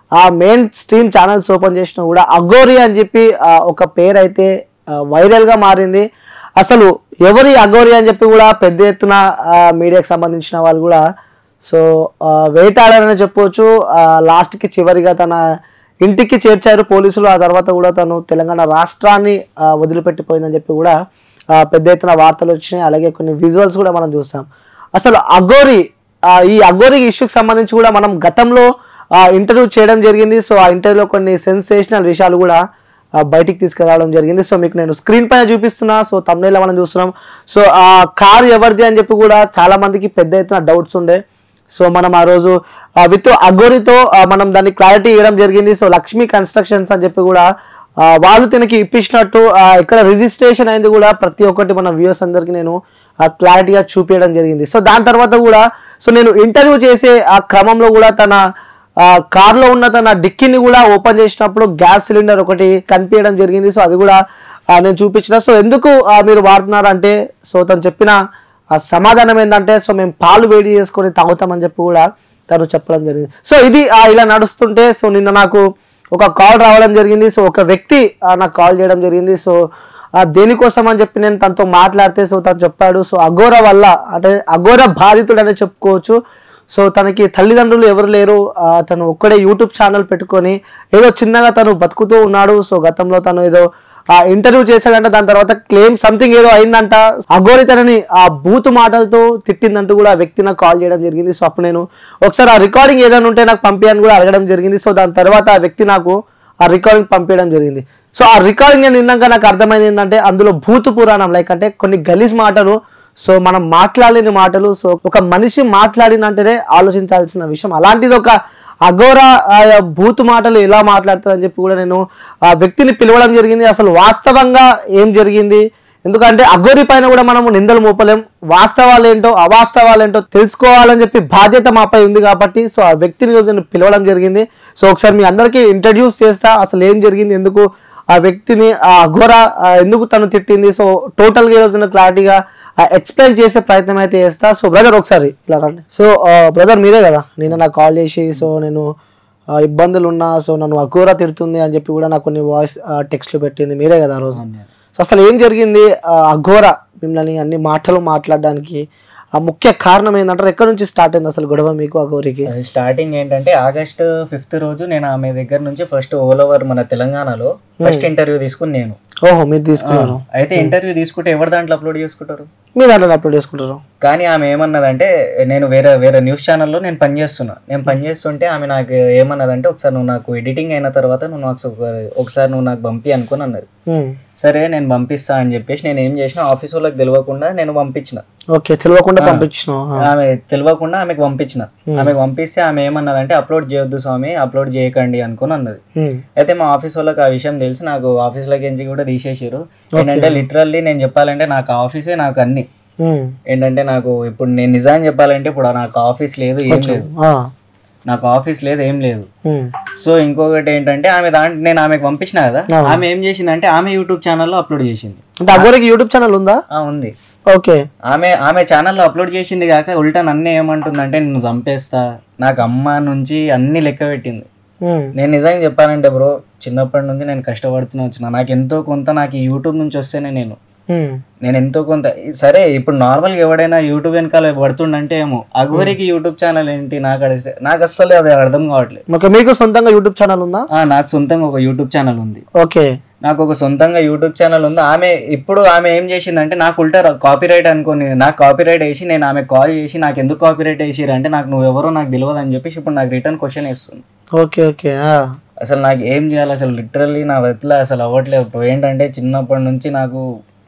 ఆ main stream channels open చేసినా కూడా అఘోరి అని చెప్పి ఆ, ఒక పేరు అయితే వైరల్ గా మారింది అసలు ఎవరి అఘోరి అని చెప్పి కూడా పెద్ద ఎత్తున మీడియాకి సంబంధించిన వాళ్ళు కూడా సో ఆ, వేటాడారని చెప్పవచ్చు ఆ, last కి చివరిగా తన ఇంటికి చేర్చారు పోలీసులు ఆ తర్వాత కూడా తను తెలంగాణ రాష్ట్రాన్ని ఆ, వదిలిపెట్టిపోయిందని చెప్పి కూడా ఆ, పెద్ద ఎత్తున వార్తలు వచ్చినాయి అలాగే కొన్ని విజువల్స్ కూడా మనం చూసాం అసలు అఘోరి ఆ, ఈ అఘోరి ఇష్యూకి సంబంధించి కూడా మనం గతంలో ఇంటర్వ్యూ చేయడం జరిగింది సో ఆ ఇంటర్వ్యూలో కొన్ని సెన్సేషనల్ విషయాలు కూడా ఆ, బయటికి తీసుకురావడం జరిగింది సో మీకు నేను స్క్రీన్ పైన చూపిస్తున్నా సో తమిళలో మనం చూస్తున్నాం సో ఆ కార్ ఎవరిది అని చెప్పి కూడా చాలా మందికి పెద్ద ఎత్తున డౌట్స్ ఉండే సో మనం ఆ రోజు విత్ అగోరితో ఆ, మనం దాన్ని క్లారిటీ ఇవ్వడం జరిగింది సో లక్ష్మీ కన్స్ట్రక్షన్స్ అని చెప్పి కూడా ఆ, వాళ్ళు తినకి ఇప్పించినట్టు ఆ, ఇక్కడ రిజిస్ట్రేషన్ అయింది కూడా ప్రతి ఒక్కటి మన వ్యూస్ అందరికి నేను క్లారిటీగా చూపించడం జరిగింది సో దాని తర్వాత కూడా సో నేను ఇంటర్వ్యూ చేసే ఆ క్రమంలో కూడా తన ఆ కార్లో ఉన్న తన డిక్కీని కూడా ఓపెన్ చేసినప్పుడు గ్యాస్ సిలిండర్ ఒకటి కనిపించడం జరిగింది సో అది కూడా ఆ, నేను చూపించిన సో ఎందుకు ఆ, మీరు వాడుతున్నారు అంటే సో తను చెప్పిన ఆ సమాధానం ఏంటంటే సో మేము పాలు వేడి చేసుకొని తాగుతామని చెప్పి కూడా తను చెప్పడం జరిగింది సో ఇది ఆ, ఇలా నడుస్తుంటే సో నిన్న నాకు ఒక కాల్ రావడం జరిగింది సో ఒక వ్యక్తి ఆ, నాకు కాల్ చేయడం జరిగింది సో ఆ, దేనికోసం అని చెప్పి నేను తనతో మాట్లాడితే సో తను చెప్పాడు సో అఘోర వల్ల అంటే అఘోర బాధితుడు అని చెప్పుకోవచ్చు సో తనకి తల్లిదండ్రులు ఎవరు లేరు ఆ, తను ఒక్కడే యూట్యూబ్ ఛానల్ పెట్టుకొని ఏదో చిన్నగా తను బతుకుతూ ఉన్నాడు సో గతంలో తను ఏదో ఆ ఇంటర్వ్యూ చేశాడంట దాని తర్వాత క్లెయిమ్ సంథింగ్ ఏదో అయిందంట అఘోరి తనని ఆ బూత్ మాటలతో తిట్టిందంటూ కూడా ఆ వ్యక్తి నాకు కాల్ చేయడం జరిగింది సో అప్పుడు నేను ఒకసారి ఆ రికార్డింగ్ ఏదైనా ఉంటే నాకు పంపించని కూడా అడగడం జరిగింది సో దాని తర్వాత ఆ వ్యక్తి నాకు ఆ రికార్డింగ్ పంపించడం జరిగింది సో ఆ రికార్డింగ్ నేను విన్నాక నాకు అర్థమైంది ఏంటంటే అందులో భూత పురాణం లైక్ అంటే కొన్ని గలీజ్ మాటలు సో మనం మాట్లాడలేని మాటలు సో ఒక మనిషి మాట్లాడినంటేనే ఆలోచించాల్సిన విషయం అలాంటిది ఒక అఘోర ఆ, భూతు మాటలు ఎలా మాట్లాడతారని చెప్పి కూడా నేను ఆ వ్యక్తిని పిలవడం జరిగింది అసలు వాస్తవంగా ఏం జరిగింది ఎందుకంటే అఘోరి పైన కూడా మనము నిందలు మోపలేం వాస్తవాలు ఏంటో అవాస్తవాలు ఏంటో తెలుసుకోవాలని చెప్పి బాధ్యత మాపై ఉంది కాబట్టి సో ఆ వ్యక్తిని ఈరోజు నేను పిలవడం జరిగింది సో ఒకసారి మీ అందరికీ ఇంట్రడ్యూస్ చేస్తా అసలు ఏం జరిగింది ఎందుకు ఆ వ్యక్తిని ఆ అఘోర ఆ, ఎందుకు తను తిట్టింది సో టోటల్గా ఈరోజు నేను క్లారిటీగా ఎక్స్ప్లెయిన్ చేసే ప్రయత్నం అయితే చేస్తా సో బ్రదర్ ఒకసారి ఇలా రండి సో బ్రదర్ మీరే కదా నేను నాకు కాల్ చేసి సో నేను ఆ, ఇబ్బందులు ఉన్నా సో నన్ను అఘోర తిడుతుంది అని చెప్పి కూడా నాకు కొన్ని వాయిస్ టెక్స్ట్లు పెట్టింది మీరే కదా ఆ రోజు సో అసలు ఏం జరిగింది ఆ, అఘోర మిమ్మల్ని అన్ని మాటలు మాట్లాడడానికి ఆ ముఖ్య కారణం ఏంటంటారు ఎక్కడి నుంచి స్టార్ట్ అయింది అసలు గొడవ మీకు అఘోరికి అది స్టార్టింగ్ ఏంటంటే ఆగస్ట్ ఫిఫ్త్ రోజు నేను ఆమె దగ్గర నుంచి ఫస్ట్ ఓల్ ఓవర్ మన తెలంగాణలో ఫస్ట్ ఇంటర్వ్యూ తీసుకుని నేను ఓహో మీరు తీసుకున్నారు అయితే ఇంటర్వ్యూ తీసుకుంటే ఎవరి దాంట్లో అప్లోడ్ చేసుకుంటారు మీ దాంట్లో అప్లోడ్ చేసుకుంటారు కానీ ఆమె ఏమన్నదంటే నేను వేరే వేరే న్యూస్ ఛానల్లో నేను పనిచేస్తున్నా నేను పనిచేస్తుంటే ఆమె నాకు ఏమన్నదంటే ఒకసారి నువ్వు నాకు ఎడిటింగ్ అయిన తర్వాత నువ్వు నాకు ఒక- ఒకసారి నువ్వు నాకు పంపి అనుకుని అన్నది ఉమ్. సరే నేను పంపిస్తా అని చెప్పేసి నేను ఏం చేసిన ఆఫీస్ వాళ్ళకి తెలియకుండా నేను పంపించిన ఓకే తెలియకుండా పంపించినావు ఆ. ఆమె తెలియకుండా ఆమెకు పంపించిన ఆమెకు పంపిస్తే ఆమె ఏమన్నదంటే అప్లోడ్ చేయొద్దు స్వామి అప్లోడ్ చేయకండి అనుకుని అన్నది ఉమ్. అయితే మా ఆఫీస్ వాళ్ళకి ఆ విషయం తెలిసి నాకు ఆఫీస్లోకి ఎంచి కూడా తీసేసారు ఏంటంటే లిటరల్లీ నేను చెప్పాలంటే నాకు ఆఫీసే నాకు అన్ని ఉమ్. ఏంటంటే నాకు ఇప్పుడు నేను నిజాన్ని చెప్పాలంటే ఇప్పుడు నాకు ఆఫీస్ లేదు ఏం లేదు ఆ. నాకు ఆఫీస్ లేదు ఏం లేదు ఉమ్. సో ఇంకొకటి ఏంటంటే ఆమె దాంట్లో నేను ఆమెకు పంపించిన కదా ఆమె ఏం చేసిందంటే ఆమె యూట్యూబ్ ఛానల్లో అప్లోడ్ చేసింది అంటే అఘోరికి యూట్యూబ్ ఛానల్ ఉందా ఆ ఉంది ఓకే ఆమె ఆమె ఛానల్లో అప్లోడ్ చేసింది కాక ఉల్టా నన్ను ఏమంటుందంటే నేను చంపేస్తా నాకు అమ్మ నుంచి అన్ని లెక్క పెట్టింది ఉమ్. నేను నిజంగా చెప్పానంటే బ్రో చిన్నప్పటి నుంచి నేను కష్టపడుతూనే వచ్చిన నాకు ఎంతో కొంత నాకు ఈ యూట్యూబ్ నుంచి వస్తేనే నేను ఉమ్. నేను ఎంతో కొంత సరే ఇప్పుడు నార్మల్గా ఎవడైనా యూట్యూబ్ వెనకాల పడుతుండంటే ఏమో అగోరికి యూట్యూబ్ ఛానల్ ఏంటి నాకు అడిగితే నాకు అస్సలు అది అర్థం కావట్లేదు ఓకే మీకు సొంతంగా యూట్యూబ్ ఛానల్ ఉందా ఆ, నాకు సొంతంగా ఒక యూట్యూబ్ ఛానల్ ఉంది ఓకే నాకు ఒక సొంతంగా యూట్యూబ్ ఛానల్ ఉంది ఆమె ఇప్పుడు ఆమె ఏం చేసిందంటే నాకు ఉల్టా కాపీరైట్ అనుకోని నాకు కాపీరైట్ వేసి నేను ఆమె కాల్ చేసి నాకు ఎందుకు కాపీరైట్ వేసిరు అంటే నాకు నువ్వు ఎవరో నాకు తెలియదు అని చెప్పేసి ఇప్పుడు నాకు రిటర్న్ క్వశ్చన్ వేస్తుంది ఓకే ఓకే ఆ. అసలు నాకు ఏం చేయాలి అసలు లిటరల్లీ నా వెతల అసలు అవ్వట్లేదు బ్రో ఏంటంటే చిన్నప్పటి నుంచి నాకు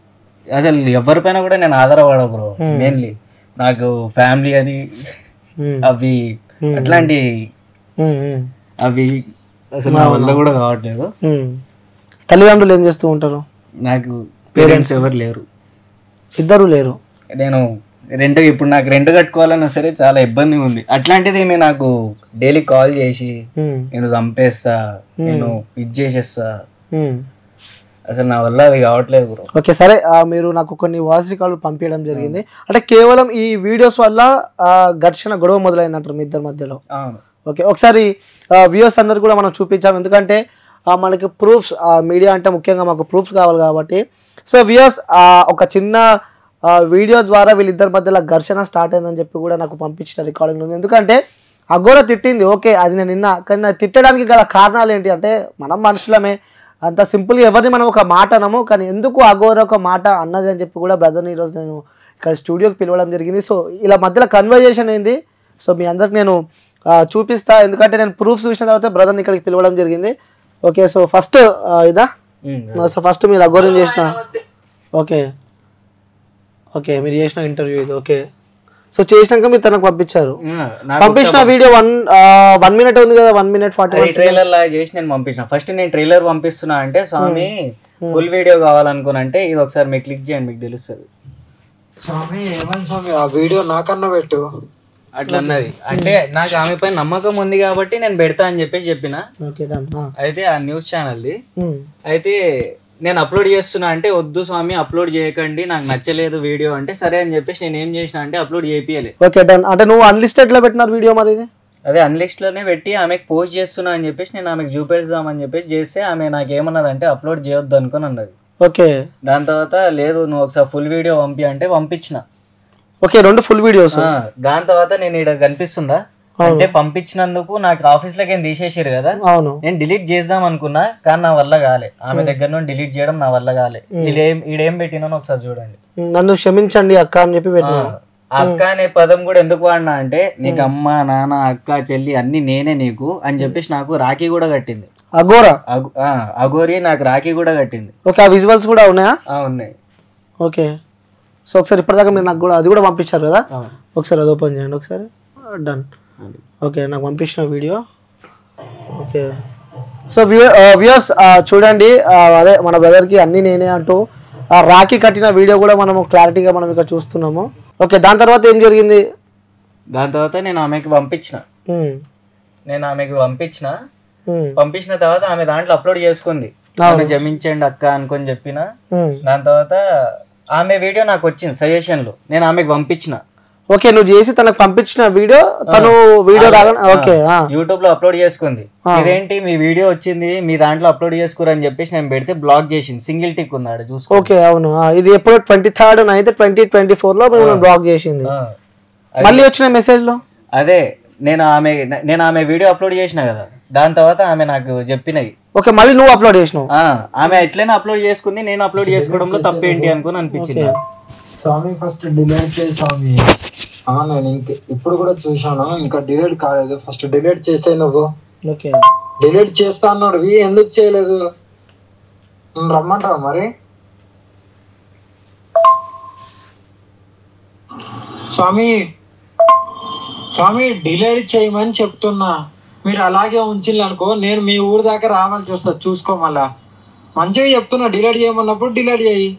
అసలు ఎవరిపైన కూడా నేను ఆధారపడ బ్రో మెయిన్లీ నాకు ఫ్యామిలీ అని ఉమ్. అవి అట్లాంటి ఉమ్. ఉమ్. అవి అసలు నా వల్ల కూడా కావట్లేదు ఉమ్. తల్లిదండ్రులు ఏం చేస్తూ ఉంటారు నాకు పేరెంట్స్ ఎవరు లేరు ఇద్దరు లేరు నేను రెంట్ ఇప్పుడు నాకు రెంట్ కట్టుకోవాలన్నా సరే చాలా ఇబ్బంది ఉంది అట్లాంటిది ఈమె నాకు డైలీ కాల్ చేసి ఉమ్. నేను చంపేస్తా నేను ఇది చేసేస్తా ఉమ్. అసలు నా వల్ల అది కావట్లేదు బ్రో ఓకే సరే ఆ, మీరు నాకు కొన్ని వాయిస్ రికార్డులు పంపించడం జరిగింది అంటే కేవలం ఈ వీడియోస్ వల్ల ఆ, ఘర్షణ గొడవ మొదలైందంటారు మీ ఇద్దరి మధ్యలో అవును ఓకే ఒకసారి వ్యూవర్స్ అందరు కూడా మనం చూపించాం ఎందుకంటే ఆ, మనకి ప్రూఫ్స్ మీడియా అంటే ముఖ్యంగా మాకు ప్రూఫ్స్ కావాలి కాబట్టి సో వ్యూవర్స్ ఒక చిన్న వీడియో ద్వారా వీళ్ళిద్దరి మధ్యలో ఘర్షణ స్టార్ట్ అయిందని చెప్పి కూడా నాకు పంపించిన రికార్డింగ్ ఉంది ఎందుకంటే అఘోర తిట్టింది ఓకే అది నేను నిన్న కానీ నాకు తిట్టడానికి గల కారణాలు ఏంటి అంటే మనం మనుషులమే అంత సింపుల్గా ఎవరిని మనం ఒక మాట అనము కానీ ఎందుకు అఘోర ఒక మాట అన్నది అని చెప్పి కూడా బ్రదర్ని ఈరోజు నేను ఇక్కడ స్టూడియోకి పిలవడం జరిగింది సో ఇలా మధ్యలో కన్వర్జేషన్ అయింది సో మీ అందరికి నేను ఆ, చూపిస్తా ఎందుకంటే నేను ప్రూఫ్స్ చూసిన తర్వాత బ్రదర్ని ఇక్కడికి పిలవడం జరిగింది ఓకే సో ఫస్ట్ ఇదా సో ఫస్ట్ మీరు అఘోరం చేసిన ఓకే ఓకే మీరు చేసిన ఇంటర్వ్యూ ఇది ఓకే సో చేసినాక మీరు తనకు పంపించారు పంపించిన వీడియో వన్ వన్ మినిట్ ఉంది కదా one minute forty one trailer లాగా చేసి నేను పంపించిన ఫస్ట్ నేను ట్రైలర్ పంపిస్తున్నా అంటే స్వామి ఫుల్ వీడియో కావాలనుకున్నంటే ఇది ఒకసారి మీరు క్లిక్ చేయండి మీకు తెలుస్తుంది స్వామి ఏమని స్వామి ఆ వీడియో నాకన్నా పెట్టు అట్లా అన్నది అంటే నాకు ఆమె పైన నమ్మకం ఉంది కాబట్టి నేను పెడతా అని చెప్పేసి చెప్పిన ఓకే డన్ అయితే ఆ న్యూస్ ఛానల్ది అయితే నేను అప్లోడ్ చేస్తున్నా అంటే వద్దు స్వామి అప్లోడ్ చేయకండి నాకు నచ్చలేదు వీడియో అంటే సరే అని చెప్పేసి నేను ఏం చేసిన అంటే అప్లోడ్ చేపియలే ఓకే డన్ అంటే నువ్వు అన్లిస్టెడ్ లో పెట్టినారు వీడియో మరి ఇది అదే అన్లిస్ట్ లోనే పెట్టి ఆమెకు పోస్ట్ చేస్తున్నా అని చెప్పేసి నేను ఆమెకు చూపెడదామని చెప్పేసి చేస్తే ఆమె నాకు ఏమన్నదంటే అప్లోడ్ చేయొద్దు అనుకుని అన్నది ఓకే దాని తర్వాత లేదు నువ్వు ఒకసారి ఫుల్ వీడియో పంపి అంటే పంపించిన ఓకే రెండు ఫుల్ వీడియోస్ ఆ, దాని తర్వాత నేను ఇక్కడ కనిపిస్తుందా అంటే పంపించినందుకు నాకు ఆఫీస్ లోకి ఏం తీసేసారు కదా అవును నేను డిలీట్ చేద్దాం అనుకున్నా కానీ నా వల్ల కాలే ఆమె దగ్గర నుండి డిలీట్ చేయడం నా వల్ల కాలే ఈడేం ఈడేం పెట్టినానో ఒకసారి చూడండి నన్ను క్షమించండి అక్క అని చెప్పి పెట్టినా అక్క అనే పదం కూడా ఎందుకు వాడినా అంటే నీకు అమ్మ నాన్న అక్క చెల్లి అన్ని నేనే నీకు అని చెప్పేసి నాకు రాఖీ కూడా కట్టింది అఘోరా అగు- ఆ, అఘోరి నాకు రాఖీ కూడా కట్టింది ఓకే ఆ విజువల్స్ కూడా ఉన్నాయా ఆ, ఉన్నాయి ఓకే సో ఒకసారి ఇప్పటిదాకా మీరు నాకు కూడా అది కూడా పంపించారు కదా ఆ. ఒకసారి అది ఓపెన్ చేయండి ఒకసారి డన్ ఓకే నాకు పంపించిన వీడియో ఓకే సో వ్యూయర్స్ చూడండి ఆ, అదే మన బ్రదర్కి అన్నీ నేనే అంటూ ఆ రాఖీ కట్టిన వీడియో కూడా మనము క్లారిటీగా మనం ఇక్కడ చూస్తున్నాము ఓకే దాని తర్వాత ఏం జరిగింది దాని తర్వాత నేను ఆమెకి పంపించిన ఉమ్, నేను ఆమెకి పంపించిన ఉమ్, పంపించిన తర్వాత ఆమె దాంట్లో అప్లోడ్ చేసుకుంది నన్ను జమించండి అక్క అనుకొని చెప్పిన ఉమ్. దాని తర్వాత ఆమె వీడియో నాకు వచ్చింది సజెషన్లు నేను ఆమెకి పంపించిన ఓకే నువ్వు చేసి తనకు పంపించిన వీడియో తను వీడియో రాగానే ఓకే ఆ, యూట్యూబ్ లో అప్లోడ్ చేసుకుంది ఇదేంటి మీ వీడియో వచ్చింది మీ దాంట్లో అప్లోడ్ చేసుకోరు అని చెప్పేసి నేను పెడితే బ్లాక్ చేసింది సింగిల్ టిక్ ఉంది ఆడ చూసుకో ఓకే అవును ఆ, ఇది ఎప్పుడు ట్వంటీ థర్డ్ అయితే ట్వంటీ ట్వంటీ ఫోర్ లో మేము బ్లాక్ చేసింది ఆ. మళ్ళీ వచ్చిన మెసేజ్ లో అదే నేను ఆమె నేను ఆమె వీడియో అప్లోడ్ చేసిన కదా దాని తర్వాత ఆమె నాకు చెప్పినవి ఓకే మళ్ళీ నువ్వు అప్లోడ్ చేసినావు ఆ, ఆమె ఎట్లైనా అప్లోడ్ చేసుకుంది నేను అప్లోడ్ చేసుకోవడంలో తప్పేంటి అనుకుని అనిపించింది నాకు. స్వామి ఫస్ట్ డిలీట్ చేయి స్వామి ఆ, నేను ఇంక ఇప్పుడు కూడా చూశాను ఇంకా డిలీట్ కాలేదు ఫస్ట్ డిలీట్ చేసే నువ్వు ఓకే డిలీట్ చేస్తా అన్నాడు వి ఎందుకు చేయలేదు నన్ను రమ్మంటావా మరి స్వామి స్వామి డిలీట్ చేయమని చెప్తున్నా మీరు అలాగే ఉంచిల్లు అనుకో నేను మీ ఊరు దాకా రావాల్సి వస్తుంది చూసుకో మళ్ళా మంచిగా చెప్తున్నా డిలీట్ చేయమన్నప్పుడు డిలీట్ చేయి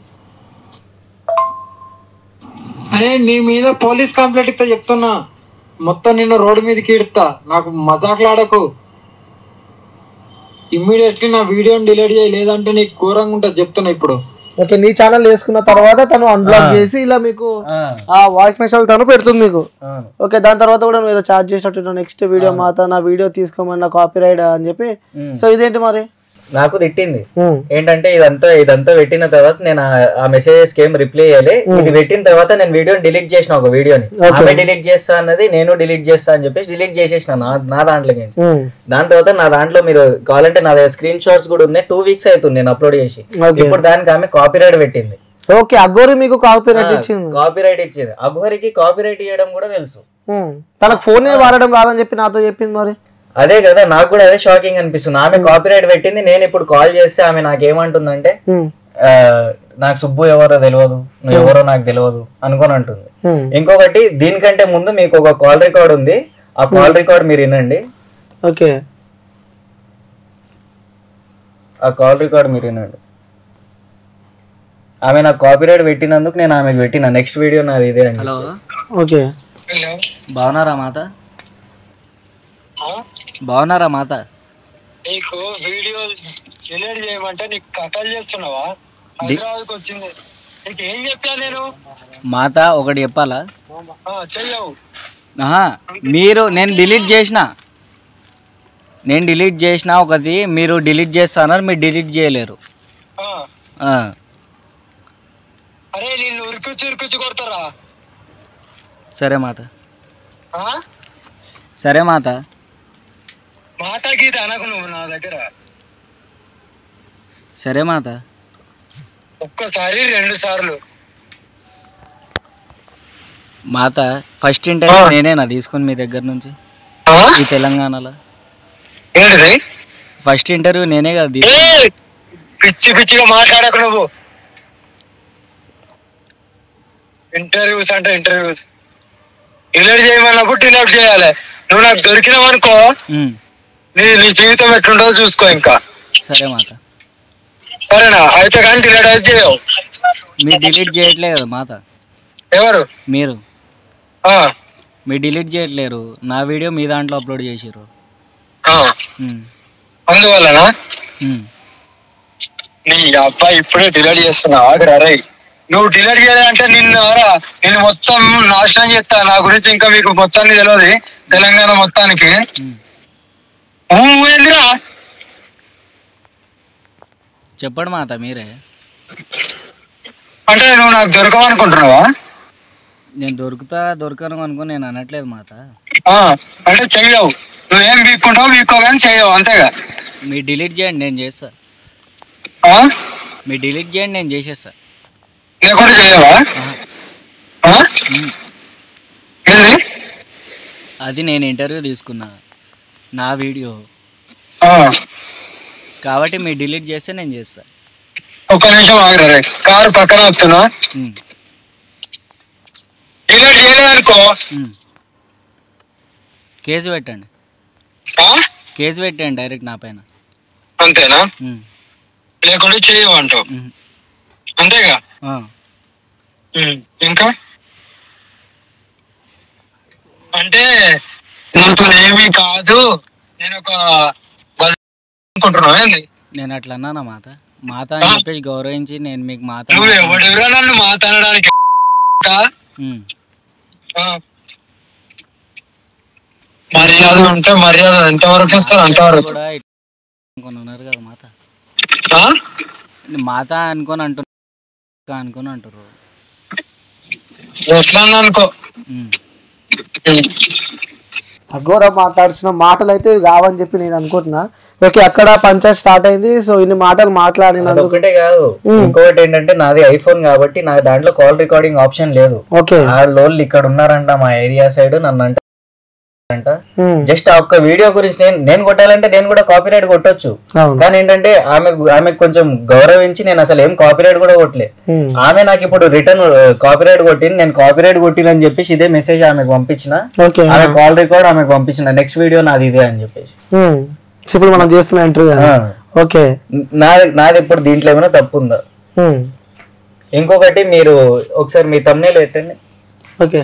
అరే నీ మీద పోలీస్ కంప్లైంట్ ఇస్తా చెప్తున్నా మొత్తం నిన్ను రోడ్డు మీదకి ఇడతా నాకు మజాకులాడకు ఇమ్మీడియట్లీ నా వీడియోని డిలీట్ చేయి లేదంటే నీకు ఘోరంగా ఉంటుంది చెప్తున్నా ఇప్పుడు ఓకే నీ ఛానల్ వేసుకున్న తర్వాత తను అన్బ్లాక్ చేసి ఇలా మీకు ఆ, ఆ వాయిస్ మెసేజ్ తను పెడుతుంది మీకు అవును. ఓకే దాని తర్వాత కూడా నువ్వు ఏదో చార్జ్ చేసినట్టు నెక్స్ట్ వీడియో మాత నా వీడియో తీసుకోమని నా కాపీ రైట్ అని చెప్పి ఉమ్. సో ఇదేంటి మరి నాకు తిట్టింది ఉమ్, ఏంటంటే ఇదంతా ఇదంతా పెట్టిన తర్వాత నేను ఆ- ఆ మెసేజెస్ ఏం రిప్లై చేయలే ఇది పెట్టిన తర్వాత నేను వీడియోని డిలీట్ చేసిన ఒక వీడియోని ఆమె డిలీట్ చేస్తా అన్నది నేను డిలీట్ చేస్తా అని చెప్పేసి డిలీట్ చేసేసిన నా నా దాంట్లో నుంచి ఉమ్, దాని తర్వాత నా దాంట్లో మీరు కావాలంటే నా దగ్గర స్క్రీన్ షాట్స్ కూడా ఉన్నాయి టూ వీక్స్ అవుతుంది నేను అప్లోడ్ చేసి ఓకే ఇప్పుడు దానికి ఆమె కాపీరైట్ పెట్టింది ఓకే అగ్గోరి మీకు కాపీ రైట్ ఇచ్చింది కాపీరైట్ ఇచ్చింది అఘోరికి కాపీరైట్ ఇవ్వడం కూడా తెలుసు ఉమ్, తనకు ఫోన్ వాడడం రాదని చెప్పి నాతో చెప్పింది మరి అదే కదా నాకు కూడా అదే షాకింగ్ అనిపిస్తుంది ఆమె కాపీరైట్ పెట్టింది నేను ఇప్పుడు కాల్ చేస్తే ఆమె నాకేమంటుందంటే ఉమ్, ఆ, నాకు సుబ్బు ఎవరో తెలియదు నువ్వు ఎవరో నాకు తెలియదు అనుకొని అంటుంది ఉమ్, ఇంకొకటి దీనికంటే ముందు మీకు ఒక కాల్ రికార్డ్ ఉంది ఆ కాల్ రికార్డ్ మీరు వినండి ఓకే ఆ కాల్ రికార్డ్ మీరు వినండి ఆమె నాకు కాపీరైట్ పెట్టినందుకు నేను ఆమెకు పెట్టిన నెక్స్ట్ వీడియో నాది ఇదే అండి హలో ఓకే బాగున్నారా మాత బాగున్నారా మాత నీకు వీడియో డిలీట్ చేయమంటే నీకు కథలు చేస్తున్నావా హైదరాబాద్కి వచ్చింది నీకు ఏం చెప్పా నేను మాత ఒకటి చెప్పాలా చెయ్యవు ఆహా మీరు నేను డిలీట్ చేసిన నేను డిలీట్ చేసిన ఒకటి మీరు డిలీట్ చేస్తాన్నారు మీరు డిలీట్ చేయలేరు ఆ. ఆ, అరే నిన్ను ఉరికొచ్చి ఉరికొచ్చి కొడతారా సరే మాత ఆ? సరే మాత మాట గీత అనకు నువ్వు నా దగ్గర సరే మాత ఒక్కసారి రెండు సార్లు మాత ఫస్ట్ ఇంటర్వ్యూ నేనేనా తీసుకుని మీ దగ్గర నుంచి ఆ? ఈ తెలంగాణలో ఏంటిది ఫస్ట్ ఇంటర్వ్యూ నేనే కదా తీ- ఏయ్! పిచ్చి పిచ్చిగా మాట్లాడకు నువ్వు ఇంటర్వ్యూస్ అంటే ఇంటర్వ్యూస్ డిలీట్ చేయమన్నప్పుడు డిలీట్ చేయాలి నువ్వు నాకు దొరికినావు అనుకో ఉమ్, నీ నీ జీవితం ఎట్లుంటుందో చూసుకో ఇంకా సరే మాత సరేనా అయితే కానీ డిలీట్ అయితే చేయవు మీరు డిలీట్ చేయట్లేదు కదా మాత ఎవరు మీరు ఆ, మీరు డిలీట్ చేయట్లేరు నా వీడియో మీ దాంట్లో అప్లోడ్ చేసిర్రు ఆ. ఉమ్, అందువల్లనా ఉమ్. నీ అబ్బాయి ఇప్పుడే డిలీట్ చేస్తున్నా ఆగురా రే నువ్వు డిలీట్ చేయాలంటే నిన్ను ఆరా నేను మొత్తం నాశనం చేస్తా నా గురించి ఇంకా మీకు మొత్తానికి తెలియదు తెలంగాణ మొత్తానికి ఉమ్. ఊ ఏందిరా చెప్పండి మాత మీరే అంటే నువ్వు నాకు దొరకవనుకుంటున్నావా నేను దొరుకుతా దొరకను అనుకో నేను అనట్లేదు మాత ఆ, అంటే చెయ్యవు నువ్వేం వీక్కుంటావు వీక్కో కానీ చెయ్యవు అంతేగా మీరు డిలీట్ చేయండి నేను చేస్తా ఆ? మీరు డిలీట్ చేయండి నేను చేసేస్తా లేకుండా చెయ్యవా ఆహా. ఆ? ఉమ్. ఏంది అది నేను ఇంటర్వ్యూ తీసుకున్నా నా వీడియో ఆ, కాబట్టి మీరు డిలీట్ చేస్తే నేను చేస్తా ఒక్క నిమిషం ఆగురా రే కారు పక్కన వస్తున్నా ఉమ్, డిలీట్ చేయలేదనుకో ఉమ్. కేసు పెట్టండి ఆ? కేసు పెట్టండి డైరెక్ట్ నా పైన అంతేనా ఉమ్, లేకుండా చేయవు అంటావు ఉమ్. అంతేగా ఆ, ఉమ్, ఇంకా అంటే నాతో ఏమీ కాదు నేను ఒక బస్ అనుకుంటున్నావు ఏంది నేను అట్లా అన్నానా మాత మాత అని చెప్పేసి గౌరవించి నేను మీకు మాత నువ్వు ఎవడెవరా నన్ను మాట్లాడడానికి ఉమ్, మర్యాద ఉంటే మర్యాద ఎంతవరకు ఇస్తారు అంతవరకు కూడా ఇట్లా అనుకొని ఉన్నారు కదా మాత ఆ? మాత అనుకొని అంటున్నారు అనుకొని అంటారు ఎట్లా అన్నా అనుకో ఉమ్, ఉమ్. అఘోర మాట్లాడుతున్న మాటలు అయితే ఇవి కావని చెప్పి నేను అనుకుంటున్నా ఓకే అక్కడ పంచాయత్ స్టార్ట్ అయింది సో ఇన్ని మాటలు మాట్లాడినందుకు అదొక్కటే కాదు ఇంకొకటి ఏంటంటే నాది ఐఫోన్ కాబట్టి నాకు దాంట్లో కాల్ రికార్డింగ్ ఆప్షన్ లేదు ఓకే ఆ లోళ్ళు ఇక్కడ ఉన్నారంట మా ఏరియా సైడ్ నన్ను అంటే అంట ఉమ్, జస్ట్ ఆ ఒక్క వీడియో గురించి నేను నేను కొట్టాలంటే నేను కూడా కాపీరైట్ కొట్టొచ్చు అవును కానీ ఏంటంటే ఆమె ఆమెకు కొంచెం గౌరవించి నేను అసలు ఏం కాపీరైట్ కూడా కొట్టలే ఉమ్, ఆమె నాకు ఇప్పుడు రిటర్న్ కాపీరైట్ కొట్టింది నేను కాపీరైట్ కొట్టినని చెప్పేసి ఇదే మెసేజ్ ఆమెకు పంపించిన ఓకే ఆమె కాల్ రికార్డ్ ఆమెకు పంపించిన నెక్స్ట్ వీడియో నాది ఇదే అని చెప్పేసి ఉమ్, సో ఇప్పుడు మనం చేస్తున్న ఇంటర్వ్యూ ఆ. ఓకే నాది నాది ఇప్పుడు దీంట్లో ఏమైనా తప్పు ఉందా ఉమ్, ఇంకొకటి మీరు ఒకసారి మీ తమ్నేలు పెట్టండి ఓకే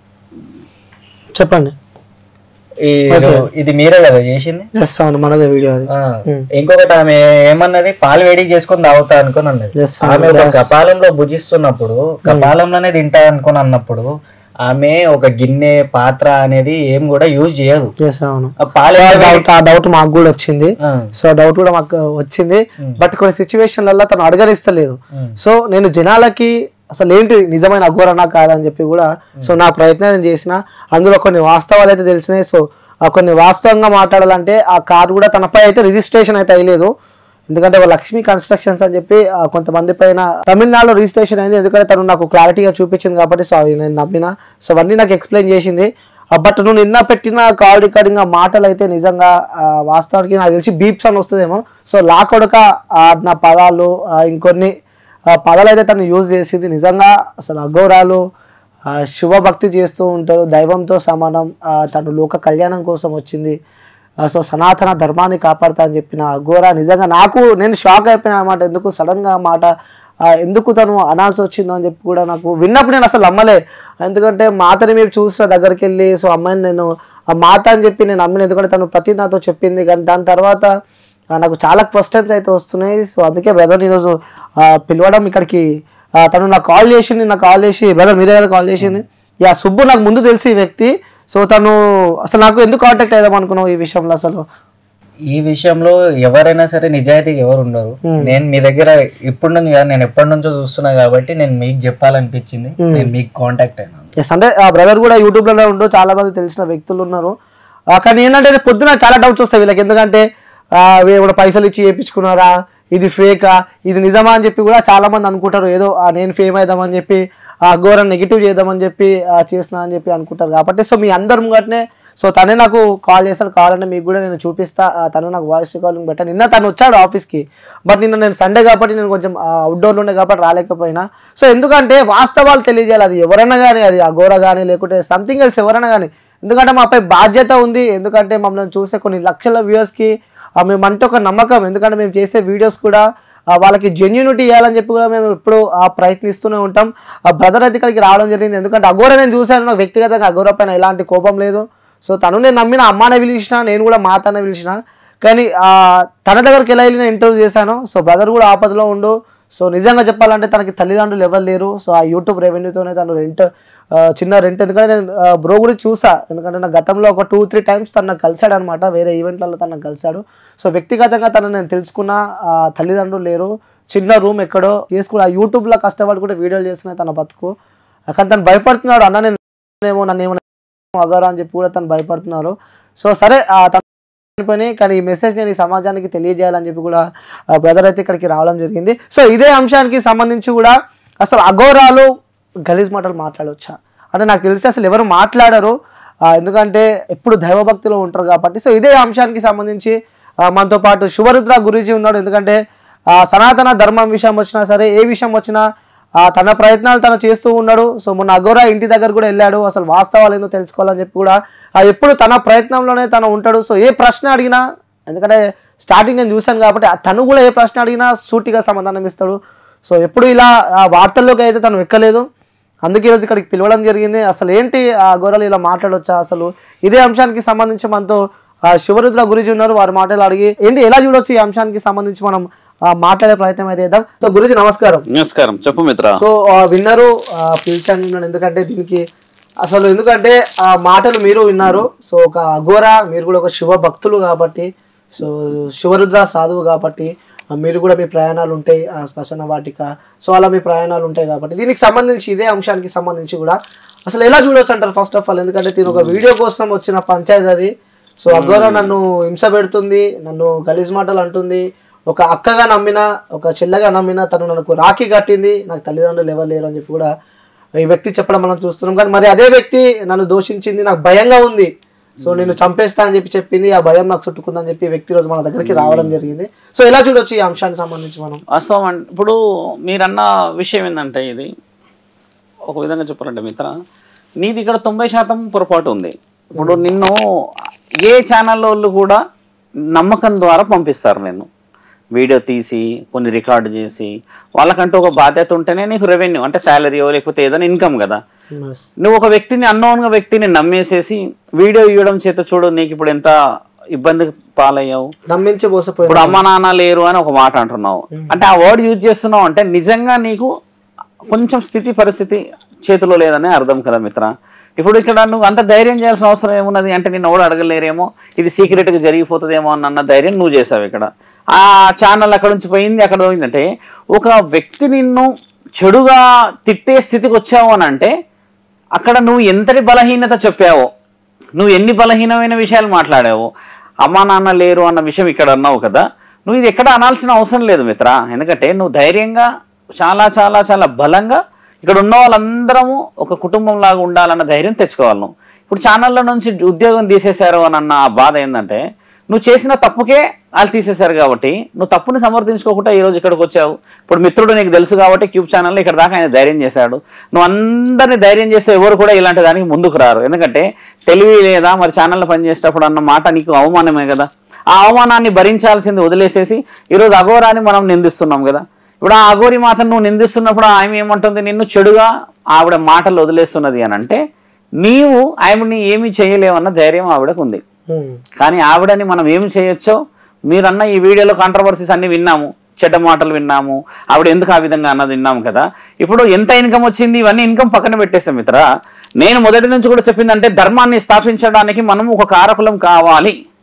చెప్పండి ఈ ఇది మీరే కదా చేసింది చేస్తామండి మనదే వీడియో అది ఆ, ఇంకొకటి ఆమె ఏమన్నది పాలు వేడి చేసుకొని తాగుతా అనుకుని అన్నది Yes, ఆమె ఒక కపాలంలో భుజిస్తున్నప్పుడు కపాలంలోనే తింటా అనుకుని అన్నప్పుడు ఆమె ఒక గిన్నె పాత్ర అనేది ఏం కూడా యూజ్ చేయదు ఎస్ అవును ఆ పాలు సో ఆ ఎంత డౌట్ ఆ డౌట్ మాకు కూడా వచ్చింది ఆ, సో ఆ డౌట్ కూడా మాకు వచ్చింది బట్ కొన్ని సిచ్యువేషన్లలో తను అడగరిస్తలేదు ఉమ్, సో నేను జనాలకి అసలు ఏంటి నిజమైన అఘోరనా కాదని చెప్పి కూడా సో నా ప్రయత్నం నేను చేసిన అందులో కొన్ని వాస్తవాలు అయితే తెలిసినాయి సో ఆ కొన్ని వాస్తవంగా మాట్లాడాలంటే ఆ కార్ కూడా తనపై అయితే రిజిస్ట్రేషన్ అయితే అయ్యలేదు ఎందుకంటే వాళ్ళ లక్ష్మీ కన్స్ట్రక్షన్స్ అని చెప్పి ఆ, కొంతమంది పైన తమిళనాడులో రిజిస్ట్రేషన్ అయింది ఎందుకంటే తను నాకు క్లారిటీగా చూపించింది కాబట్టి సో అవి నేను నమ్మిన సో అవన్నీ నాకు ఎక్స్ప్లెయిన్ చేసింది బట్ నువ్వు నిన్న పెట్టిన కాల్ రికార్డింగ్ ఆ మాటలు అయితే నిజంగా ఆ, వాస్తవానికి నాకు తెలిసి బీప్స్ అని వస్తుందేమో సో లా కొడక ఆ, నా పదాలు ఆ, ఇంకొన్ని ఆ, పదాలు అయితే తను యూజ్ చేసింది నిజంగా అసలు అఘోరాలు ఆ, శుభభక్తి చేస్తూ ఉంటారు దైవంతో సమానం ఆ, తను లోక కళ్యాణం కోసం వచ్చింది ఆ, సో సనాతన ధర్మాన్ని కాపాడుతా అని చెప్పిన అఘోర నిజంగా నాకు నేను షాక్ అయిపోయినా అన్నమాట ఎందుకు సడన్గా ఆ మాట ఆ, ఎందుకు తను అనాల్సి వచ్చిందో అని చెప్పి కూడా నాకు విన్నప్పుడు నేను అసలు నమ్మలే ఎందుకంటే మాతని మీరు చూసిన దగ్గరికి వెళ్ళి సో అమ్మాయిని నేను ఆ మాత అని చెప్పి నేను నమ్మిన ఎందుకంటే తను ప్రతి నాతో చెప్పింది కానీ దాని తర్వాత ఆ, నాకు చాలా క్వశ్చన్స్ అయితే వస్తున్నాయి సో అందుకే బ్రదర్ ఈరోజు ఆ, పిలవడం ఇక్కడికి ఆ, తను నాకు కాల్ చేసింది నాకు కాల్ చేసి బ్రదర్ మీరే కదా కాల్ చేసింది యా సుబ్బు నాకు ముందు తెలిసి ఈ వ్యక్తి సో తను అసలు నాకు ఎందుకు కాంటాక్ట్ అయ్యాం అనుకున్నావు ఈ విషయంలో అసలు ఈ విషయంలో ఎవరైనా సరే నిజాయితీగా ఎవరు ఉండరు నేను మీ దగ్గర ఇప్పుడు నుంచి కాదు నేను ఎప్పటి నుంచో చూస్తున్నా కాబట్టి నేను మీకు చెప్పాలనిపించింది నేను మీకు కాంటాక్ట్ అయినా ఎస్ అంటే ఆ బ్రదర్ కూడా యూట్యూబ్ లో ఉంటూ చాలా మంది తెలిసిన వ్యక్తులు ఉన్నారు ఆ, కానీ ఏంటంటే రేపు పొద్దున చాలా డౌట్స్ వస్తాయి వీళ్ళకి ఎందుకంటే ఆ, వీళ్ళు కూడా పైసలు ఇచ్చి చేయించుకున్నారా ఇది ఫేకా ఇది నిజమా అని చెప్పి కూడా చాలా మంది అనుకుంటారు ఏదో ఆ, నేను ఫేమ్ అవుదామని చెప్పి ఆ ఘోరం నెగిటివ్ చేద్దామని చెప్పి ఆ, చేసిన అని చెప్పి అనుకుంటారు కాబట్టి సో మీ అందరి ముంగటనే సో తనే నాకు కాల్ చేస్తాడు కావాలంటే మీకు కూడా నేను చూపిస్తా ఆ, తను నాకు వాయిస్ కాలింగ్ పెట్టాను నిన్న తను వచ్చాడు ఆఫీస్కి బట్ నిన్న నేను సండే కాబట్టి నేను కొంచెం అవుట్డోర్లో ఉండే కాబట్టి రాలేకపోయినా సో ఎందుకంటే వాస్తవాలు తెలియజేయాలి అది ఎవరైనా కానీ అది అఘోర కానీ లేకుంటే సంథింగ్ ఎల్స్ ఎవరైనా కానీ ఎందుకంటే మాపై బాధ్యత ఉంది ఎందుకంటే మమ్మల్ని చూసే కొన్ని లక్షల వ్యూవర్స్కి మేమంటే ఒక నమ్మకం ఎందుకంటే మేము చేసే వీడియోస్ కూడా ఆ, వాళ్ళకి జెన్యూనిటీ ఇవ్వాలని చెప్పి కూడా మేము ఎప్పుడూ ఆ ప్రయత్నిస్తూనే ఉంటాం ఆ బ్రదర్ అయితే ఇక్కడికి రావడం జరిగింది ఎందుకంటే అఘోర నేను చూశాను నాకు వ్యక్తిగతంగా అఘోర పైన ఎలాంటి కోపం లేదు సో తను నేను నమ్మిన అమ్మానే పిలిచిన నేను కూడా మా తనే పిలిచిన కానీ ఆ, తన దగ్గరికి ఎలా వెళ్ళి నేను ఇంటర్వ్యూ చేశాను సో బ్రదర్ కూడా ఆపదలో ఉండు సో నిజంగా చెప్పాలంటే తనకి తల్లిదండ్రులు ఎవరు లేరు సో ఆ యూట్యూబ్ రెవెన్యూతోనే తను రెంట్ చిన్న రెంట్ ఎందుకంటే నేను బ్రో గురించి చూసా ఎందుకంటే నా గతంలో ఒక టూ త్రీ టైమ్స్ తను నాకు కలిశాడు అనమాట వేరే ఈవెంట్లలో తను నాకు కలిశాడు సో వ్యక్తిగతంగా తను నేను తెలుసుకున్న ఆ, తల్లిదండ్రులు లేరు చిన్న రూమ్ ఎక్కడో చేసుకుని ఆ యూట్యూబ్లో కష్టపడి కూడా వీడియోలు చేస్తున్నాయి తన బతుకు కానీ తను భయపడుతున్నాడు అన్న నేను ఏమో నన్ను ఏమో అగారా అని చెప్పి కూడా తను భయపడుతున్నారు సో సరే ఆ, తను చనిపోయినాయి కానీ ఈ మెసేజ్ నేను ఈ సమాజానికి తెలియజేయాలని చెప్పి కూడా బ్రదర్ అయితే ఇక్కడికి రావడం జరిగింది సో ఇదే అంశానికి సంబంధించి కూడా అసలు అఘోరాలు గలీజ్ మాటలు మాట్లాడవచ్చా అంటే నాకు తెలిసి అసలు ఎవరు మాట్లాడరు ఆ, ఎందుకంటే ఎప్పుడు దైవభక్తిలో ఉంటారు కాబట్టి సో ఇదే అంశానికి సంబంధించి ఆ, మనతో పాటు శుభరుద్ర గురూజీ ఉన్నాడు ఎందుకంటే ఆ, సనాతన ధర్మం విషయం వచ్చినా సరే ఏ విషయం వచ్చినా ఆ, తన ప్రయత్నాలు తను చేస్తూ ఉన్నాడు సో మొన్న అఘోరా ఇంటి దగ్గర కూడా వెళ్ళాడు అసలు వాస్తవాలు ఏందో తెలుసుకోవాలని చెప్పి కూడా ఆ, ఎప్పుడు తన ప్రయత్నంలోనే తను ఉంటాడు సో ఏ ప్రశ్న అడిగినా ఎందుకంటే స్టార్టింగ్ నేను చూశాను కాబట్టి ఆ తను కూడా ఏ ప్రశ్న అడిగినా సూటిగా సమాధానం ఇస్తాడు సో ఎప్పుడు ఇలా ఆ, వార్తల్లోకి అయితే తను ఎక్కలేదు అందుకే ఈరోజు ఇక్కడికి పిలవడం జరిగింది అసలు ఏంటి ఆ గొర్రెలు ఇలా మాట్లాడొచ్చా అసలు ఇదే అంశానికి సంబంధించి మనతో ఆ, శివరుద్ర గురుజీ ఉన్నారు వారి మాటలు అడిగి ఏంటి ఎలా చూడొచ్చు ఈ అంశానికి సంబంధించి మనం ఆ, మాట్లాడే ప్రయత్నం అయితే చేద్దాం సో గురుజీ నమస్కారం నమస్కారం చెప్పు మిత్ర సో ఆ, విన్నరు ఆ, పిలిచాను మిమ్మల్ని ఎందుకంటే దీనికి అసలు ఎందుకంటే ఆ మాటలు మీరు విన్నారు సో ఒక అఘోర మీరు కూడా ఒక శివ భక్తులు కాబట్టి సో శివరుద్ర సాధువు కాబట్టి ఆ, మీరు కూడా మీ ప్రయాణాలు ఉంటాయి ఆ శ్మశాన వాటిక సో అలా మీ ప్రయాణాలు ఉంటాయి కాబట్టి దీనికి సంబంధించి ఇదే అంశానికి సంబంధించి కూడా అసలు ఎలా చూడొచ్చు అంటారు ఫస్ట్ ఆఫ్ ఆల్ ఎందుకంటే దీని ఒక వీడియో కోసం వచ్చిన పంచాయతీ అది సో అఘోర నన్ను హింస పెడుతుంది నన్ను గలీజ్ మాటలు అంటుంది ఒక అక్కగా నమ్మిన ఒక చెల్లెగా నమ్మిన తను నాకు రాఖీ కట్టింది నాకు తల్లిదండ్రులు ఎవరు లేరు అని చెప్పి కూడా ఈ వ్యక్తి చెప్పడం మనం చూస్తున్నాం కానీ మరి అదే వ్యక్తి నన్ను దోషించింది నాకు భయంగా ఉంది సో నేను చంపేస్తా అని చెప్పి చెప్పింది ఆ భయం నాకు చుట్టుకుందని చెప్పి ఈ వ్యక్తి రోజు మన దగ్గరికి రావడం జరిగింది సో ఎలా చూడొచ్చు ఈ అంశానికి సంబంధించి మనం వాస్తవం అంటే ఇప్పుడు మీరన్న విషయం ఏంటంటే ఇది ఒక విధంగా చెప్పాలంటే మిత్ర నీది ఇక్కడ తొంభై శాతం పొరపాటు ఉంది ఇప్పుడు నిన్ను ఏ ఛానల్ వాళ్ళు కూడా నమ్మకం ద్వారా పంపిస్తారు నేను వీడియో తీసి కొన్ని రికార్డు చేసి వాళ్ళకంటూ ఒక బాధ్యత ఉంటేనే నీకు రెవెన్యూ అంటే శాలరీయో లేకపోతే ఏదైనా ఇన్కమ్ కదా నువ్వు ఒక వ్యక్తిని అన్నోన్గా వ్యక్తిని నమ్మేసేసి వీడియో ఇవ్వడం చేత చూడు నీకు ఇప్పుడు ఎంత ఇబ్బంది పాలయ్యావు నమ్మించి మోసపోయాడు ఇప్పుడు అమ్మ నాన్న లేరు అని ఒక మాట అంటున్నావు అంటే ఆ వర్డ్ యూజ్ చేస్తున్నావు అంటే నిజంగా నీకు కొంచెం స్థితి పరిస్థితి చేతిలో లేదని అర్థం కదా మిత్ర ఇప్పుడు ఇక్కడ నువ్వు అంత ధైర్యం చేయాల్సిన అవసరం ఏమున్నది అంటే నిన్ను ఎవడు అడగలేరేమో ఇది సీక్రెట్గా జరిగిపోతుందేమో అన్న ధైర్యం నువ్వు చేసావు ఇక్కడ ఆ ఛానల్ అక్కడ నుంచి పోయింది అక్కడ పోయిందంటే ఒక వ్యక్తి నిన్ను చెడుగా తిట్టే స్థితికి వచ్చావు అని అంటే అక్కడ నువ్వు ఎంతటి బలహీనత చెప్పావో నువ్వు ఎన్ని బలహీనమైన విషయాలు మాట్లాడావు అమ్మా నాన్న లేరు అన్న విషయం ఇక్కడ అన్నావు కదా నువ్వు ఇది ఎక్కడ అనాల్సిన అవసరం లేదు మిత్ర ఎందుకంటే నువ్వు ధైర్యంగా చాలా చాలా చాలా బలంగా ఇక్కడ ఉన్న వాళ్ళందరము ఒక కుటుంబం లాగా ఉండాలన్న ధైర్యం తెచ్చుకోవాలి నువ్వు ఇప్పుడు ఛానళ్ళ నుంచి ఉద్యోగం తీసేశారు అని అన్న ఆ బాధ ఏంటంటే నువ్వు చేసిన తప్పుకే వాళ్ళు తీసేశారు కాబట్టి నువ్వు తప్పుని సమర్థించుకోకుండా ఈ రోజు ఇక్కడికి వచ్చావు ఇప్పుడు మిత్రుడు నీకు తెలుసు కాబట్టి క్యూబ్ ఛానల్లో ఇక్కడ దాకా ఆయన ధైర్యం చేశాడు నువ్వు అందరినీ ధైర్యం చేస్తే ఎవరు కూడా ఇలాంటి దానికి ముందుకు రారు ఎందుకంటే తెలివి లేదా మరి ఛానల్లో పనిచేసేటప్పుడు అన్న మాట నీకు అవమానమే కదా ఆ అవమానాన్ని భరించాల్సింది వదిలేసేసి ఈరోజు అఘోరాన్ని మనం నిందిస్తున్నాం కదా ఇప్పుడు ఆ అఘోరి మాతను నువ్వు నిందిస్తున్నప్పుడు ఆమె ఏమంటుంది నిన్ను చెడుగా ఆవిడ మాటలు వదిలేస్తున్నది అని అంటే నీవు ఆవిడని ఏమీ చేయలేవన్న ధైర్యం ఆవిడకు ఉంది ఉమ్. కానీ ఆవిడని మనం ఏం చేయొచ్చో మీరన్న ఈ వీడియోలో కాంట్రవర్సీస్ అన్ని విన్నాము చెడ్డ మాటలు విన్నాము ఆవిడ ఎందుకు ఆ విధంగా అన్నది విన్నాము కదా ఇప్పుడు ఎంత ఇన్కమ్ వచ్చింది ఇవన్నీ ఇన్కమ్ పక్కన పెట్టేసాం మిత్ర నేను మొదటి నుంచి కూడా చెప్పిందంటే ధర్మాన్ని స్థాపించడానికి మనం ఒక కారకులం కావాలి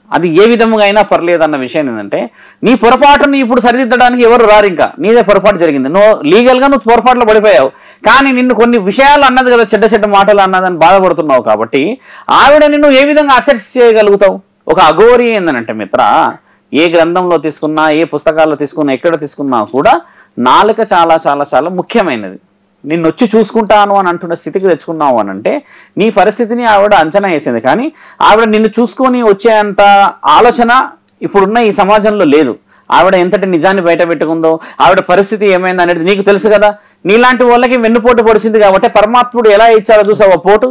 అది ఏ విధముగా అయినా పర్లేదు అన్న విషయం ఏంటంటే నీ పొరపాటుని ఇప్పుడు సరిదిద్దడానికి ఎవరు రారు ఇంకా నీదే పొరపాటు జరిగింది నువ్వు లీగల్గా నువ్వు పొరపాట్లో పడిపోయావు కానీ నిన్ను కొన్ని విషయాలు అన్నది కదా చెడ్డ చెడ్డ మాటలు అన్నదని బాధపడుతున్నావు కాబట్టి ఆవిడ నిన్ను ఏ విధంగా అసెట్స్ చేయగలుగుతావు ఒక అఘోరి ఏందనంటే మిత్ర ఏ గ్రంథంలో తీసుకున్నా ఏ పుస్తకాల్లో తీసుకున్నా ఎక్కడ తీసుకున్నా కూడా నాలుక చాలా చాలా చాలా ముఖ్యమైనది నిన్ను వచ్చి చూసుకుంటాను అని అంటున్న స్థితికి తెచ్చుకున్నావు అని అంటే నీ పరిస్థితిని ఆవిడ అంచనా వేసింది కానీ ఆవిడ నిన్ను చూసుకొని వచ్చేంత ఆలోచన ఇప్పుడున్న ఈ సమాజంలో లేదు ఆవిడ ఎంతటి నిజాన్ని బయట పెట్టుకుందో ఆవిడ పరిస్థితి ఏమైంది అనేది నీకు తెలుసు కదా నీలాంటి వాళ్ళకి వెన్నుపోటు పొడిచింది కాబట్టి పరమాత్ముడు ఎలా ఇచ్చారో చూసావు ఆ పోటు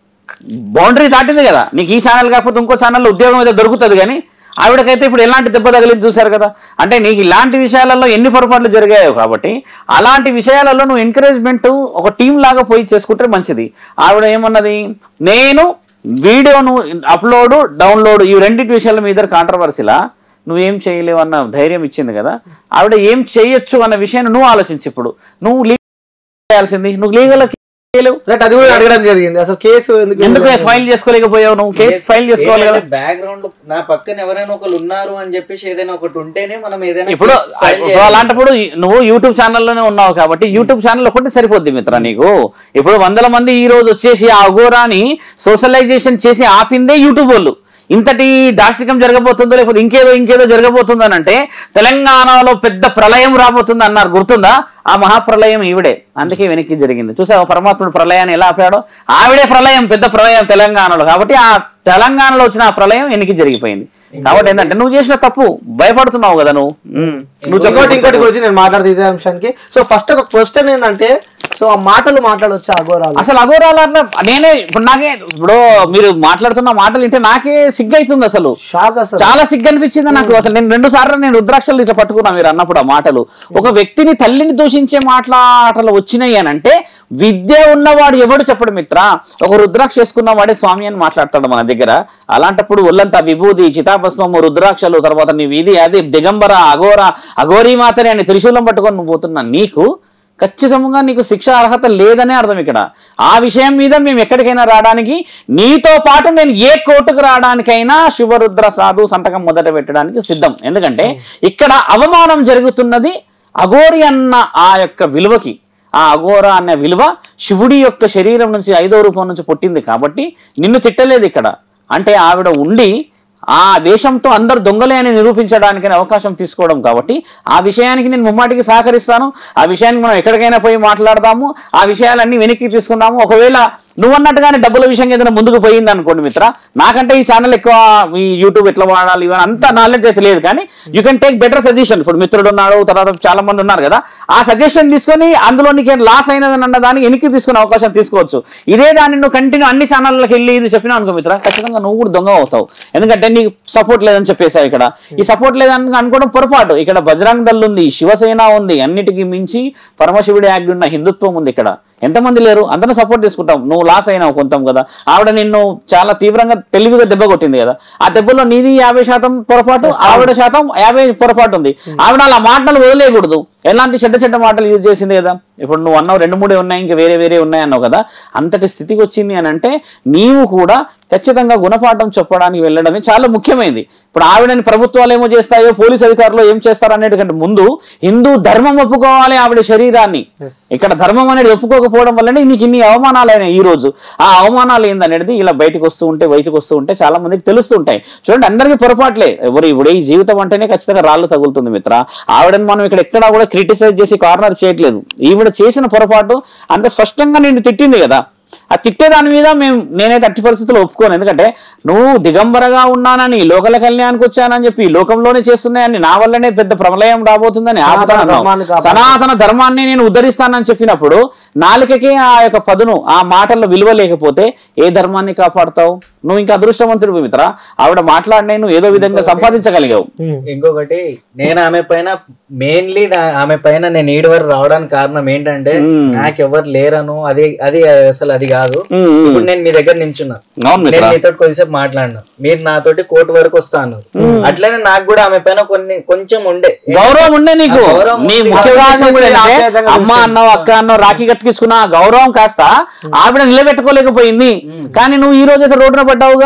బౌండరీ దాటింది కదా నీకు ఈ ఛానల్ కాకపోతే ఇంకో ఛానల్లో ఉద్యోగం అయితే దొరుకుతుంది కానీ ఆవిడకైతే ఇప్పుడు ఎలాంటి దెబ్బ తగిలింది చూశారు కదా అంటే నీకు ఇలాంటి విషయాలలో ఎన్ని పొరపాట్లు జరిగాయో కాబట్టి అలాంటి విషయాలలో నువ్వు ఎంకరేజ్మెంట్ ఒక టీం లాగా పోయి చేసుకుంటే మంచిది ఆవిడ ఏమన్నది నేను వీడియోను అప్లోడ్ డౌన్లోడ్ ఈ రెండింటి విషయాల మీద కాంట్రవర్సీలా నువ్వేం చేయలేవు అన్న ధైర్యం ఇచ్చింది కదా ఆవిడ ఏం చేయొచ్చు అన్న విషయాన్ని నువ్వు ఆలోచించి ఇప్పుడు నువ్వు లీగల్ చేయాల్సింది నువ్వు లీగల్ చేయలేవు రైట్ అది కూడా అడగడం జరిగింది అసలు కేసు ఎందుకు ఎందుకు ఫైల్ చేసుకోలేకపోయావు నువ్వు కేసు ఫైల్ చేసుకోవాలి కదా బ్యాక్గ్రౌండ్ నా పక్కన ఎవరైనా ఒకరు ఉన్నారు అని చెప్పేసి ఏదైనా ఒకటి ఉంటేనే మనం ఏదైనా ఇప్పుడు file ఇప్పుడు చేయాలి. అలాంటప్పుడు నువ్వు యూట్యూబ్ ఛానల్లోనే ఉన్నావు కాబట్టి యూట్యూబ్ ఛానల్ ఒకటి సరిపోద్ది మిత్ర నీకు ఇప్పుడు వందల మంది ఈ రోజు వచ్చేసి ఆ అఘోరాని సోషలైజేషన్ చేసి ఆపిందే యూట్యూబ్ వాళ్ళు ఇంతటి దాష్టికం జరగబోతుందో లేకపోతే ఇంకేదో ఇంకేదో జరగబోతుందో అని అంటే తెలంగాణలో పెద్ద ప్రళయం రాబోతుంది అన్నారు గుర్తుందా ఆ మహాప్రళయం ఈవిడే అందుకే వెనక్కి జరిగింది చూసావా పరమాత్ముడు ప్రళయాన్ని ఎలా ఆపాడో ఆవిడే ప్రళయం పెద్ద ప్రళయం తెలంగాణలో కాబట్టి ఆ తెలంగాణలో వచ్చిన ఆ ప్రళయం వెనక్కి జరిగిపోయింది కాబట్టి ఏంటంటే నువ్వు చేసిన తప్పు భయపడుతున్నావు కదా నువ్వు ఉమ్. నువ్వు ఇంకోటి ఇంకోటి చెప్పు. గురించి నేను మాట్లాడుతూ ఇదే అంశానికి సో ఫస్ట్ ఒక క్వశ్చన్ ఏంటంటే సో ఆ మాటలు మాట్లాడొచ్చు అఘోరాలు అసలు అఘోరాలు అన్న నేనే ఇప్పుడు నాకే ఇప్పుడు మీరు మాట్లాడుతున్న మాటలు వింటే నాకే సిగ్గైతుంది అసలు షాక్ అసలు చాలా సిగ్గు అనిపించింది నాకు అసలు నేను రెండు సార్లు నేను రుద్రాక్షలు ఇట్లా పట్టుకున్నా మీరు అన్నప్పుడు ఆ మాటలు ఒక వ్యక్తిని తల్లిని దూషించే మాటలు వచ్చినాయి అని అంటే విద్య ఉన్నవాడు ఎవడు చెప్పడు మిత్ర ఒక రుద్రాక్ష వేసుకున్న వాడే స్వామి అని మాట్లాడతాడు మన దగ్గర అలాంటప్పుడు ఒళ్ళంతా విభూది చితాభస్మము రుద్రాక్షలు తర్వాత నీ వీధి అది దిగంబర అఘోర అఘోరీ మాతని అని త్రిశూలం పట్టుకొని నువ్వు పోతున్నా నీకు ఖచ్చితంగా నీకు శిక్ష అర్హత లేదనే అర్థం ఇక్కడ ఆ విషయం మీద మేము ఎక్కడికైనా రావడానికి నీతో పాటు నేను ఏ కోర్టుకు రావడానికైనా శివరుద్ర సాధు సంతకం మొదట పెట్టడానికి సిద్ధం ఎందుకంటే ఇక్కడ అవమానం జరుగుతున్నది అఘోరి అన్న ఆ యొక్క విలువకి ఆ అఘోర అనే విలువ శివుడి యొక్క శరీరం నుంచి ఐదో రూపం నుంచి పుట్టింది కాబట్టి నిన్ను తిట్టలేదు ఇక్కడ అంటే ఆవిడ ఉండి ఆ దేశంతో అందరు దొంగలే అని నిరూపించడానికి అవకాశం తీసుకోవడం కాబట్టి ఆ విషయానికి నేను ముమ్మాటికి సహకరిస్తాను ఆ విషయానికి మనం ఎక్కడికైనా పోయి మాట్లాడదాము ఆ విషయాలన్నీ వెనక్కి తీసుకుందాము ఒకవేళ నువ్వు అన్నట్టుగానే డబ్బుల విషయం ఏదైనా ముందుకు పోయింది అనుకోండి మిత్ర నాకంటే ఈ ఛానల్ ఎక్కువ ఈ యూట్యూబ్ ఎట్లా వాడాలి ఇవన్నీ అంత నాలెడ్జ్ అయితే లేదు కానీ you can take better suggestion ఇప్పుడు మిత్రుడు ఉన్నాడు తర్వాత చాలా మంది ఉన్నారు కదా ఆ సజెషన్ తీసుకొని అందులో నీకు లాస్ అయినదని అన్న దానికి వెనక్కి తీసుకునే అవకాశం తీసుకోవచ్చు ఇదే దాన్ని నువ్వు కంటిన్యూ అన్ని ఛానళ్ళకి వెళ్ళి ఇది చెప్పినావు అనుకో మిత్ర ఖచ్చితంగా నువ్వు కూడా దొంగ అవుతావు ఎందుకంటే నీకు సపోర్ట్ లేదని చెప్పేసావు ఇక్కడ ఈ సపోర్ట్ లేదని అనుకోవడం పొరపాటు ఇక్కడ బజరంగ్ దళ్ ఉంది శివసేన ఉంది అన్నిటికీ మించి పరమశివుడి యాక్ట్ ఉన్న హిందుత్వం ఉంది ఇక్కడ ఎంతమంది లేరు అందరిని సపోర్ట్ చేసుకుంటాం నువ్వు లాస్ అయినావు కొంతం కదా ఆవిడ నిన్ను చాలా తీవ్రంగా తెలివిగా దెబ్బ కొట్టింది కదా ఆ దెబ్బలో నీది యాభై శాతం పొరపాటు ఆవిడ శాతం యాభై పొరపాటు ఉంది ఆవిడ అలా మాటలు వదిలేయకూడదు ఎలాంటి చెడ్డ చెడ్డ మాటలు యూజ్ చేసింది కదా ఇప్పుడు నువ్వు అన్నావు రెండు మూడే ఉన్నాయి ఇంకా వేరే వేరే ఉన్నాయి అన్నావు కదా అంతటి స్థితికి వచ్చింది అని అంటే నీవు కూడా ఖచ్చితంగా గుణపాఠం చెప్పడానికి వెళ్ళడమే చాలా ముఖ్యమైనది ఇప్పుడు ఆవిడని ప్రభుత్వాలు ఏమో చేస్తాయో పోలీస్ అధికారులు ఏం చేస్తారు అనేటికంటే ముందు హిందూ ధర్మం ఒప్పుకోవాలి ఆవిడ శరీరాన్ని ఇక్కడ ధర్మం అనేది ఒప్పుకోకపోవడం వల్లనే నీకు ఇన్ని అవమానాలు అయినాయి ఈ రోజు ఆ అవమానాలు ఏందనేది ఇలా బయటకు వస్తూ ఉంటే బయటకు వస్తూ ఉంటే చాలా మందికి తెలుస్తుంటాయి చూడండి అందరికీ పొరపాట్లే ఎవరు ఇప్పుడు ఈ జీవితం అంటేనే ఖచ్చితంగా రాళ్ళు తగులుతుంది మిత్ర ఆవిడని మనం ఇక్కడ ఎక్కడా కూడా క్రిటిసైజ్ చేసి కార్నర్ చేయట్లేదు ఈవిడ చేసిన పొరపాటు అంత స్పష్టంగా నేను తిట్టింది కదా ఆ తిట్టే దాని మీద మేము నేనైతే అట్టి పరిస్థితుల్లో ఒప్పుకోను ఎందుకంటే నువ్వు దిగంబరగా ఉన్నానని లోకల కళ్యాణానికి వచ్చానని చెప్పి ఈ లోకంలోనే చేస్తున్నాయని నా వల్లనే పెద్ద ప్రళయం రాబోతుందని సనాతన ఆపుతానన్నావు. ధర్మాన్ని కాపాడు. సనాతన ధర్మాన్ని నేను ఉద్ధరిస్తానని చెప్పినప్పుడు నాలుకకి ఆ యొక్క పదును ఆ మాటల్లో విలువ లేకపోతే ఏ ధర్మాన్ని కాపాడతావు నువ్వు ఇంకా అదృష్టవంతుడు మిత్ర ఆవిడ మాట్లాడినే నువ్వు ఏదో విధంగా సంపాదించగలిగావు ఇంకొకటి నేను ఆమె పైన మెయిన్లీ ఆమె పైన నేను ఈడు వరకు రావడానికి కారణం ఏంటంటే మ్మ్. నాకెవరు లేరను అది అది అసలు అది కాదు మ్మ్, మ్మ్. ఇప్పుడు నేను మీ దగ్గర నించున్నా అవును మిత్ర. నేను మీతో కొద్దిసేపు మాట్లాడినా మీరు నాతోటి కోర్టు వరకు వస్తాను అట్లనే నాకు కూడా ఆమె పైన కొన్ని కొంచెం ఉండే గౌరవం ఉండే నీకు ఆ గౌరవం నీ ఉంది. ముఖ్య కారణం కూడా ఏంటంటే ఆప్యాయతంగా అమ్మ అన్నావు అక్క అన్నావు రాఖీ కట్టుకున్న ఆ గౌరవం కాస్త ఆవిడ నిలబెట్టుకోలేకపోయింది కానీ నువ్వు ఈ రోజు అయితే రోడ్డున పడ్డావుగా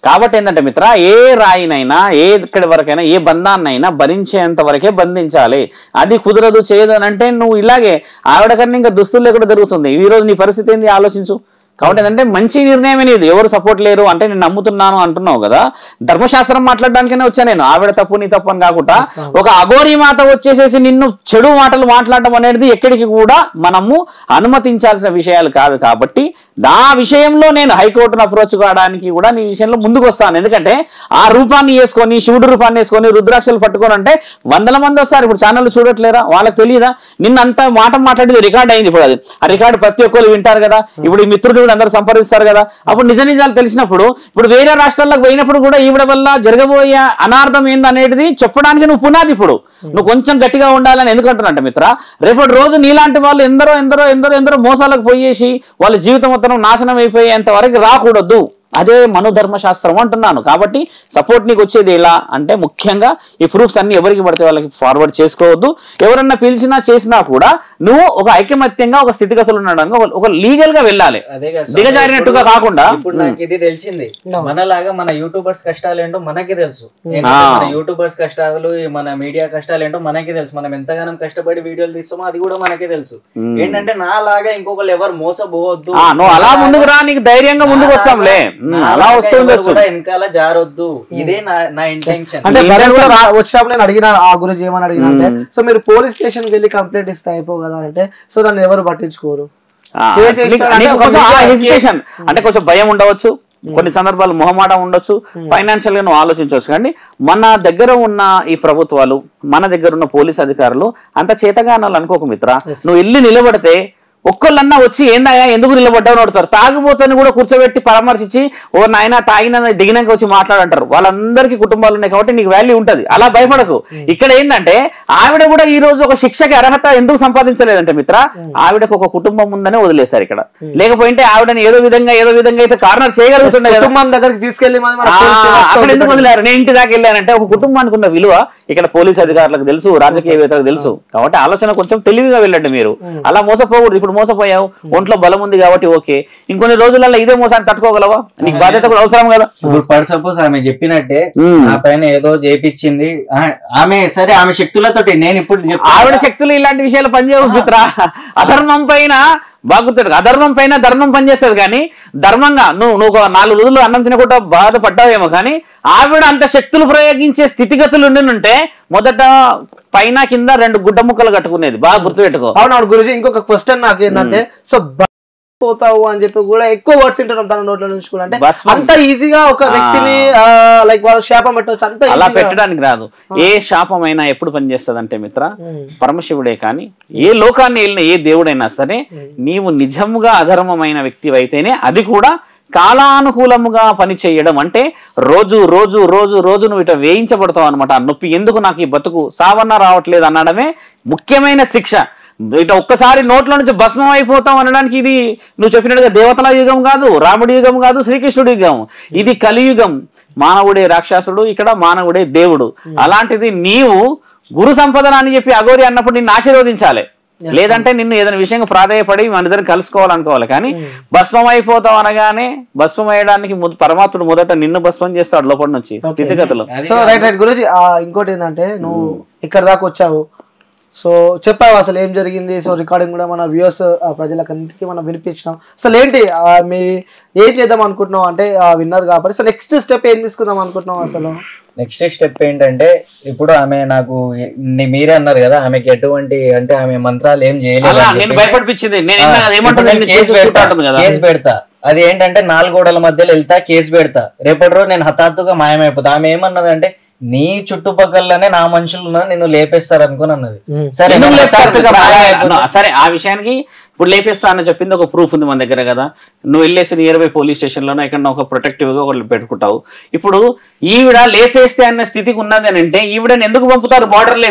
కాబట్టి ఏంటంటే మిత్ర ఏ రాయినైనా ఏ ఇక్కడి వరకైనా ఏ బంధాన్నైనా భరించేంత వరకే బంధించాలి అది కుదరదు చేయదు అని అంటే నువ్వు ఇలాగే ఆవిడ కన్నా ఇంకా దుస్తులు లేకుండా జరుగుతుంది ఈ రోజు నీ పరిస్థితి ఏంది ఆలోచించు కాబట్టి ఏంటంటే మంచి నిర్ణయం ఇది ఎవరు సపోర్ట్ లేరు అంటే నేను నమ్ముతున్నాను అంటున్నావు కదా ధర్మశాస్త్రం మాట్లాడడానికనే వచ్చా నేను ఆవిడ తప్పు నీ తప్పు అని కాకుండా ఒక అఘోరి మాత వచ్చేసేసి నిన్ను చెడు మాటలు మాట్లాడడం అనేది ఎక్కడికి కూడా మనము అనుమతించాల్సిన విషయాలు కాదు కాబట్టి నా విషయంలో నేను హైకోర్టును అప్రోచ్ కావడానికి కూడా నీ విషయంలో ముందుకు వస్తాను ఎందుకంటే ఆ రూపాన్ని వేసుకొని శివుడు రూపాన్ని వేసుకొని రుద్రాక్షలు పట్టుకొని అంటే వందల మంది వస్తారు ఇప్పుడు ఛానల్ చూడట్లేరా వాళ్ళకి తెలియదా నిన్న అంత మాట మాట్లాడేది రికార్డ్ అయింది ఇప్పుడు అది ఆ రికార్డు ప్రతి ఒక్కరు వింటారు కదా ఇప్పుడు ఈ మిత్రుడు కూడా అందరూ సంప్రదిస్తారు కదా అప్పుడు నిజ నిజాలు తెలిసినప్పుడు ఇప్పుడు వేరే రాష్ట్రాలకు పోయినప్పుడు కూడా ఈవిడ వల్ల జరగబోయే అనార్థం ఏందనేది చెప్పడానికి నువ్వు పునాది ఇప్పుడు నువ్వు కొంచెం గట్టిగా ఉండాలని ఎందుకంటున్నట్టు మిత్ర రేపటి రోజు నీలాంటి వాళ్ళు ఎందరో ఎందరో ఎందరో ఎందరో మోసాలకు పోయేసి వాళ్ళ జీవితం మొత్తం నాశనం అయిపోయేంత వరకు రాకూడదు అదే మనుధర్మశాస్త్రం అంటున్నాను కాబట్టి సపోర్ట్ నీకు వచ్చేది ఎలా అంటే ముఖ్యంగా ఈ ప్రూఫ్స్ అన్ని ఎవరికి పడితే వాళ్ళకి ఫార్వర్డ్ చేసుకోవద్దు ఎవరన్నా పిలిచినా చేసినా కూడా నువ్వు ఒక ఐకమత్యంగా ఒక స్థితిగతులు ఉండడానికి ఒక- ఒక లీగల్ గా వెళ్ళాలి అదే కదా స్వామి. దిగజారినట్టుగా ఇప్పుడు- కాకుండా ఇప్పుడు నాకు ఇది తెలిసింది మనలాగా మన యూట్యూబర్స్ కష్టాలు ఏంటో మనకి తెలుసు ఏంటంటే ఆ. మన యూట్యూబర్స్ కష్టాలు ఈ మన మీడియా కష్టాలు ఏంటో మనకి తెలుసు మనం ఎంతగానో కష్టపడి వీడియోలు తీస్తామో అది కూడా మనకే తెలుసు ఏంటంటే నా లాగా ఇంకొకరు ఎవరు మోసపోవద్దు ఆ, నువ్వు అలా ముందుకు రా నీకు ధైర్యంగా ముందుకు వస్తాంలే ఉమ్, అలా వస్తుండొచ్చు కూడా వెనకాల జారొద్దు ఇదే నా నా ఇంటెన్షన్ అంటే ఈ బ్రదర్ కూడా intention- రా- వచ్చినప్పుడు నేను అడిగిన ఆ గురించి ఏమని అడిగిన అంటే సో మీరు పోలీస్ స్టేషన్ వెళ్ళి కంప్లైంట్ ఇస్తే అయిపో కదా అంటే సో నన్ను ఎవరు పట్టించుకోరు ఆ, కేసు నీకు- వేసినా నీకు అంటే ఒక కొంచెం ఆ మీడియా hesitation, అంటే కొంచెం భయం ఉండవచ్చు కొన్ని సందర్భాలు మొహమాటం ఉండొచ్చు ఫైనాన్షియల్ గా నువ్వు ఆలోచించవచ్చు కానీ మన దగ్గర ఉన్న ఈ ప్రభుత్వాలు మన దగ్గర ఉన్న పోలీస్ అధికారులు అంత చేతగానాలు అనుకోకు మిత్ర నువ్వు ఇల్లు నిలబడితే ఒక్కళ్ళన్నా వచ్చి ఏందయ్యా ఎందుకు నిలబడ్డావు అడుగుతారు తాగుబోతని కూడా కూర్చోబెట్టి పరామర్శించి ఓ నాయన తాగిన దిగినాక వచ్చి మాట్లాడంటారు వాళ్ళందరికీ కుటుంబాలు ఉన్నాయి కాబట్టి నీకు వాల్యూ ఉంటది అలా భయపడకు ఇక్కడ ఏంటంటే ఆవిడ కూడా ఈ రోజు ఒక శిక్షకి అర్హత ఎందుకు సంపాదించలేదంటే మిత్ర ఆవిడకు ఒక కుటుంబం ఉందనే వదిలేశారు ఇక్కడ లేకపోతే ఆవిడని ఏదో విధంగా ఏదో విధంగా అయితే కార్నర్ చేయగలుగుతుండే కదా కుటుంబం దగ్గరికి తీసుకెళ్లి మరి మన ఆ, పోలీస్ వ్యవస్థ అక్కడ ఎందుకు ఉంది. వదిలేరు నేను ఇంటి దాకా వెళ్ళానంటే ఒక కుటుంబానికి ఉన్న విలువ ఇక్కడ పోలీస్ అధికారులకు తెలుసు రాజకీయవేత్తలకు తెలుసు కాబట్టి ఆలోచన కొంచెం తెలివిగా వెళ్ళండి మీరు అలా మోసపోకూడదు ఇప్పుడు మోసపోయావు ఒంట్లో బలం ఉంది కాబట్టి ఓకే ఇంకొన్ని రోజులలో ఇదే మోసాన్ని తట్టుకోగలవా నీకు బాధ్యత కూడా అవసరం కదా ఇప్పుడు ఫర్ సపోజ్ ఆమె చెప్పినట్టే మ్మ్. నా పైన ఏదో చేపించింది ఆ- ఆమె సరే ఆమె శక్తులతోటి నేను ఇప్పుడు చెప్తున్నా. ఆవిడ శక్తులు ఇలాంటి విషయాలు పనిచేయవు మిత్ర అధర్మం పైన బాగుతుంది అధర్మం పైన ధర్మం పనిచేస్తుంది కానీ ధర్మంగా నువ్వు నువ్వు ఒక నాలుగు రోజులు అన్నం తినకుండా బాధపడ్డావేమో కానీ ఆవిడ అంత శక్తులు ప్రయోగించే స్థితిగతులు ఉంటే మొదట పైన కింద రెండు గుడ్డ ముక్కలు కట్టుకునేది బాగా గుర్తుపెట్టుకో అవునవును గురుజీ ఇంకొక క్వశ్చన్ నాకు ఏంటంటే సో పోతావు అని చెప్పి కూడా ఎక్కువ వర్డ్స్ వింటున్నాం తన నోట్ల నుంచి కూడా అంటే భస్మం. అంత ఈజీగా ఒక వ్యక్తిని లైక్ వాళ్ళు శాపం పెట్టవచ్చు అంత అలా easy గా. పెట్టడానికి రాదు ఏ శాపమైనా ఎప్పుడు పనిచేస్తుంది అంటే మిత్ర పరమశివుడే కానీ ఏ లోకాన్ని వెళ్ళిన ఏ దేవుడైనా సరే నీవు నిజముగా అధర్మమైన వ్యక్తి అయితేనే అది కూడా కాలానుకూలముగా పని చేయడం అంటే రోజు రోజు రోజు రోజు నువ్వు ఇట వేయించబడతావు అనమాట నొప్పి ఎందుకు నాకు ఈ బతుకు సావన్న రావట్లేదు అనడమే ముఖ్యమైన శిక్ష ఇట ఒక్కసారి నోట్లో నుంచి భస్మం అయిపోతాం అనడానికి ఇది నువ్వు చెప్పినట్టుగా దేవతల యుగం కాదు రాముడి యుగం కాదు శ్రీకృష్ణుడి యుగం ఇది కలియుగం మానవుడే రాక్షసుడు ఇక్కడ మానవుడే దేవుడు అలాంటిది నీవు గురు సంపదన అని చెప్పి అగోరి అన్నప్పుడు నిన్ను ఆశీర్వదించాలి లేదంటే నిన్ను ఏదైనా విషయంగా ప్రాధాయపడి మన ఇద్దరు కలుసుకోవాలనుకోవాలి కానీ భస్మం అయిపోతాం అనగానే భస్మం అయ్యడానికి ము- పరమాత్ముడు మొదట నిన్ను భస్మం చేస్తాడు లోపల నుంచి స్థితిగతులు అది సో రైట్ రైట్ గురుజీ ఆ, ఇంకోటి ఏంటంటే నువ్వు ఇక్కడ దాకా వచ్చావు సో చెప్పావు అసలు ఏం జరిగింది సో రికార్డింగ్ కూడా మన వ్యూవర్స్ ప్రజలకన్నిటికీ మనం వినిపించినాం అసలు ఏంటి ఆ, మీ ఏం చేద్దాం అనుకుంటున్నావు అంటే విన్నర్ కాబట్టి సో నెక్స్ట్ స్టెప్ ఏం తీసుకుందాం అనుకుంటున్నావు అసలు నెక్స్ట్ స్టెప్ ఏంటంటే ఇప్పుడు ఆమె నాకు ని- మీరే అన్నారు కదా ఆమెకి ఎటువంటి అంటే ఆమె మంత్రాలు ఏం చేయలేదు అలా అని నేను చెప్పి. భయపడిపించింది నేను ఆ, ఇందాక ఇప్పుడు ఏమంటున్నా నేను నిన్ను కేసు చేసి పెడతా చూస్తుంటుంది కదా కేసు పెడతా అది ఏంటంటే నాలుగు గోడల మధ్యలో వెళ్తా కేసు పెడతా రేపటి రోజు నేను హఠాత్తుగా మాయమైపోతా ఆమె ఏమన్నదంటే నీ చుట్టుపక్కలనే నా మనుషులు ఉన్నారు నిన్ను లేపేస్తారు అనుకుని అన్నది సరే ఎందుకు నేను లేపుతారు? హఠాత్తుగా మాయమైపోతా. ఆ, సరే ఆ విషయానికి ఇప్పుడు లేపేస్తా అని చెప్పింది ఒక ప్రూఫ్ ఉంది మన దగ్గర కదా నువ్వు వెళ్ళేసి నియర్ బై పోలీస్ స్టేషన్ లోనో ఎక్కడ ఒక ప్రొటెక్టివ్ గా ఒకళ్ళు పెట్టుకుంటావు ఇప్పుడు ఈవిడ లేపేస్తే అన్న స్థితికి ఉన్నది అని అంటే ఈవిడని ఎందుకు పంపుతారు బార్డర్ లేపి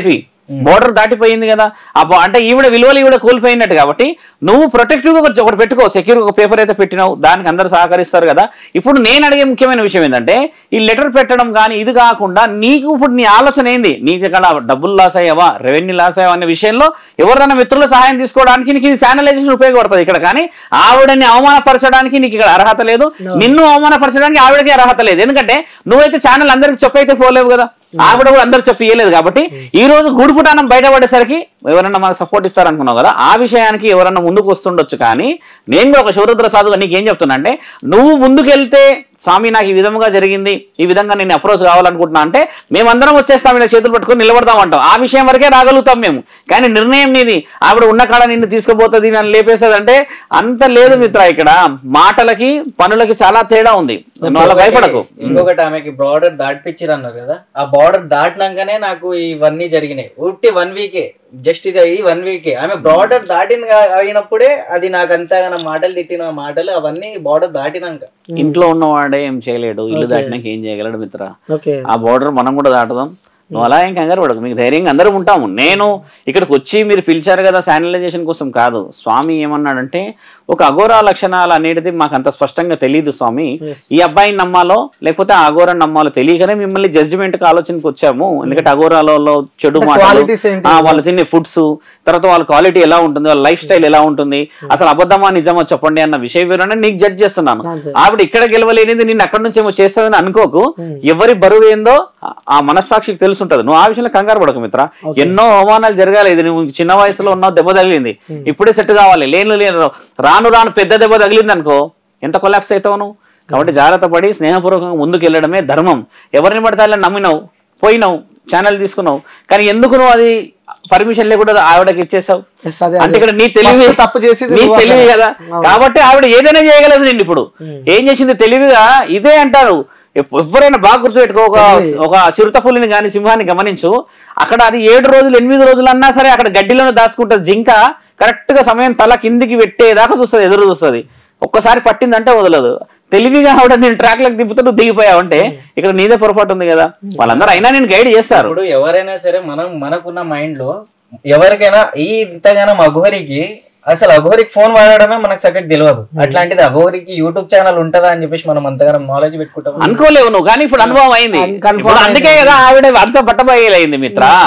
బోర్డర్ దాటిపోయింది కదా ఆ బో- అంటే ఈవిడ విలువలు ఈవిడ కోల్పోయినట్టు కాబట్టి నువ్వు ప్రొటెక్టివ్ గా ఒకటి ఒకటి పెట్టుకో సెక్యూర్ ఒక పేపర్ అయితే పెట్టినావు దానికి అందరు సహకరిస్తారు కదా ఇప్పుడు నేను అడిగే ముఖ్యమైన విషయం ఏంటంటే ఈ లెటర్ పెట్టడం కానీ ఇది కాకుండా నీకు ఇప్పుడు నీ ఆలోచన ఏంది నీకు ఇక్కడ డబ్బులు లాస్ అయ్యావా రెవెన్యూ లాస్ అయ్యావా అనే విషయంలో ఎవరైనా మిత్రుల సహాయం తీసుకోవడానికి నీకు ఇది శానలైజేషన్ ఉపయోగపడుతుంది ఇక్కడ కానీ ఆవిడని అవమానపరచడానికి నీకు ఇక్కడ అర్హత లేదు నిన్ను అవమానపరచడానికి ఆవిడకి అర్హత లేదు ఎందుకంటే నువ్వైతే ఛానల్ అందరికి చెప్పైతే పోలేవు కదా ఆవిడ కూడా అందరు చెప్పి ఇయ్యలేదు కాబట్టి ఈ రోజు గూడుపుటానం బయటపడేసరికి ఎవరన్నా మనకు సపోర్ట్ ఇస్తారనుకున్నావు కదా ఆ విషయానికి ఎవరన్నా ముందుకు వస్తుండొచ్చు కానీ నేను కూడా ఒక శివరుద్ర సాధుగా నీకేం చెప్తున్నా అంటే నువ్వు ముందుకెళ్తే స్వామి నాకు ఈ విధంగా జరిగింది ఈ విధంగా నేను అప్రోచ్ కావాలనుకుంటున్నా అంటే మేమందరం వచ్చేస్తాం ఇలా చేతులు పట్టుకొని నిలబడతాం అంటాం ఆ విషయం వరకే రాగలుగుతాం మేము కానీ నిర్ణయం నీది ఆవిడ ఉన్న కాడ నిన్ను తీసుకుపోతుంది నన్ను లేపేస్తుంది అంటే అంత లేదు మిత్ర ఇక్కడ మాటలకి పనులకి చాలా తేడా ఉంది నువ్వు అలా భయపడకు ఇంకొకటి ఆమెకి బార్డర్ దాటిపించారు అన్నారు కదా ఆ బార్డర్ దాటినాకనే నాకు ఇవన్నీ జరిగినాయి ఉట్టి వన్ వీకే జస్ట్ ఇది ఇది వన్ వీకే ఆమె బార్డర్ దాటిన అయినప్పుడే అది నాకు అంతగా మాటలు తిట్టిన మాటలు అవన్నీ బార్డర్ దాటినాక ఇంట్లో ఉన్నవాడే ఏం చేయలేడు ఇల్లు దాటినాక ఏం చేయగలడు మిత్ర ఓకే ఆ బోర్డర్ మనం కూడా దాటుదాం నువ్వు అలా ఏం కంగారు పడకు మీకు ధైర్యంగా అందరం ఉంటాము నేను ఇక్కడికి వచ్చి మీరు పిలిచారు కదా శానిలైజేషన్ కోసం కాదు స్వామి ఏమన్నాడంటే ఒక అఘోరా లక్షణాలు అనేది మాకు అంత స్పష్టంగా తెలియదు స్వామి ఈ అబ్బాయిని నమ్మాలో లేకపోతే ఆ అఘోరాన్ని నమ్మాలో తెలియకనే మిమ్మల్ని జడ్జిమెంట్ కి ఆలోచనకి వచ్చాము ఎందుకంటే అఘోరాలలో చెడు మాటలు qualities ఏంటి? ఆ, వాళ్ళు తినే ఫుడ్స్ తర్వాత వాళ్ళ క్వాలిటీ ఎలా ఉంటుంది వాళ్ళ లైఫ్ స్టైల్ ఎలా ఉంటుంది అసలు అబద్ధమా నిజమా చెప్పండి అన్న విషయ వివరణ నీకు జడ్జ్ చేస్తున్నాను అంతే. ఆవిడ ఇక్కడ గెలవలేనిది నిన్ను అక్కడి నుంచి ఏమో చేస్తుందని అనుకోకు ఎవరి బరువు ఏందో ఆ- ఆ మనస్సాక్షికి తెలుసుంటది నువ్వు ఆ విషయంలో కంగారు పడకు మిత్ర ఎన్నో అవమానాలు జరగాలి ఇది నువ్వు చిన్న వయసులో ఉన్నావు దెబ్బ తగిలింది ఇప్పుడే సెట్ కావాలి లేను లేను రాను రాను పెద్ద దెబ్బ తగిలింది అనుకో ఎంత కొలాప్స్ అవుతావు నువ్వు కాబట్టి జాగ్రత్త పడి స్నేహపూర్వకంగా ముందుకు వెళ్ళడమే ధర్మం ఎవరిని పడితే వాళ్ళని నమ్మినావు పోయినావు ఛానల్ తీసుకున్నావు కానీ ఎందుకు నువ్వు అది పర్మిషన్ లేకుండా ఆవిడకి ఇచ్చేసావు Yes, అదే, అంటే అదే. ఇక్కడ నీ తెలివి First తప్పు చేసేది నీ నువ్వు తెలివి అక్కడ. కదా అవును. కాబట్టి ఆవిడ ఏదైనా చేయగలదు నేను ఇప్పుడు ఏం చేసింది తెలివిగా ఇదే అంటారు ఎప్- ఎవరైనా బాగా గుర్తుపెట్టుకో ఒక ఒక చిరుత పులిని కానీ సింహాన్ని గమనించు అక్కడ అది ఏడు రోజులు ఎనిమిది రోజులు అన్నా సరే అక్కడ గడ్డిలోనే దాచుకుంటుంది జింక కరెక్ట్ గా సమయం తల కిందికి పెట్టేదాకా చూస్తుంది ఎదురు చూస్తుంది ఒక్కసారి పట్టిందంటే వదలదు తెలివిగా ఆవిడ నేను ట్రాక్ లకు దింపుతూ నువ్వు దిగిపోయావు అంటే ఇక్కడ నీదే పొరపాటు ఉంది కదా వాళ్ళందరూ అయినా నేను గైడ్ చేస్తారు ఇప్పుడు ఎవరైనా సరే మనం మనకున్న మైండ్ లో ఎవరికైనా ఈ ఇంతగానం అఘోరికి అసలు అఘోరికి ఫోన్ వాడడమే మనకు చక్కగా తెలియదు అట్లాంటిది అఘోరికి యూట్యూబ్ ఛానల్ ఉంటదా అని చెప్పేసి మనం అంతగానం నాలెడ్జ్ పెట్టుకుంటాం అనుకోలేవు నువ్వు కానీ ఇప్పుడు అనుభవం అయింది Confirm ఇప్పుడు అందుకే కదా ఆవిడ అంత పట్టబయలైంది మిత్ర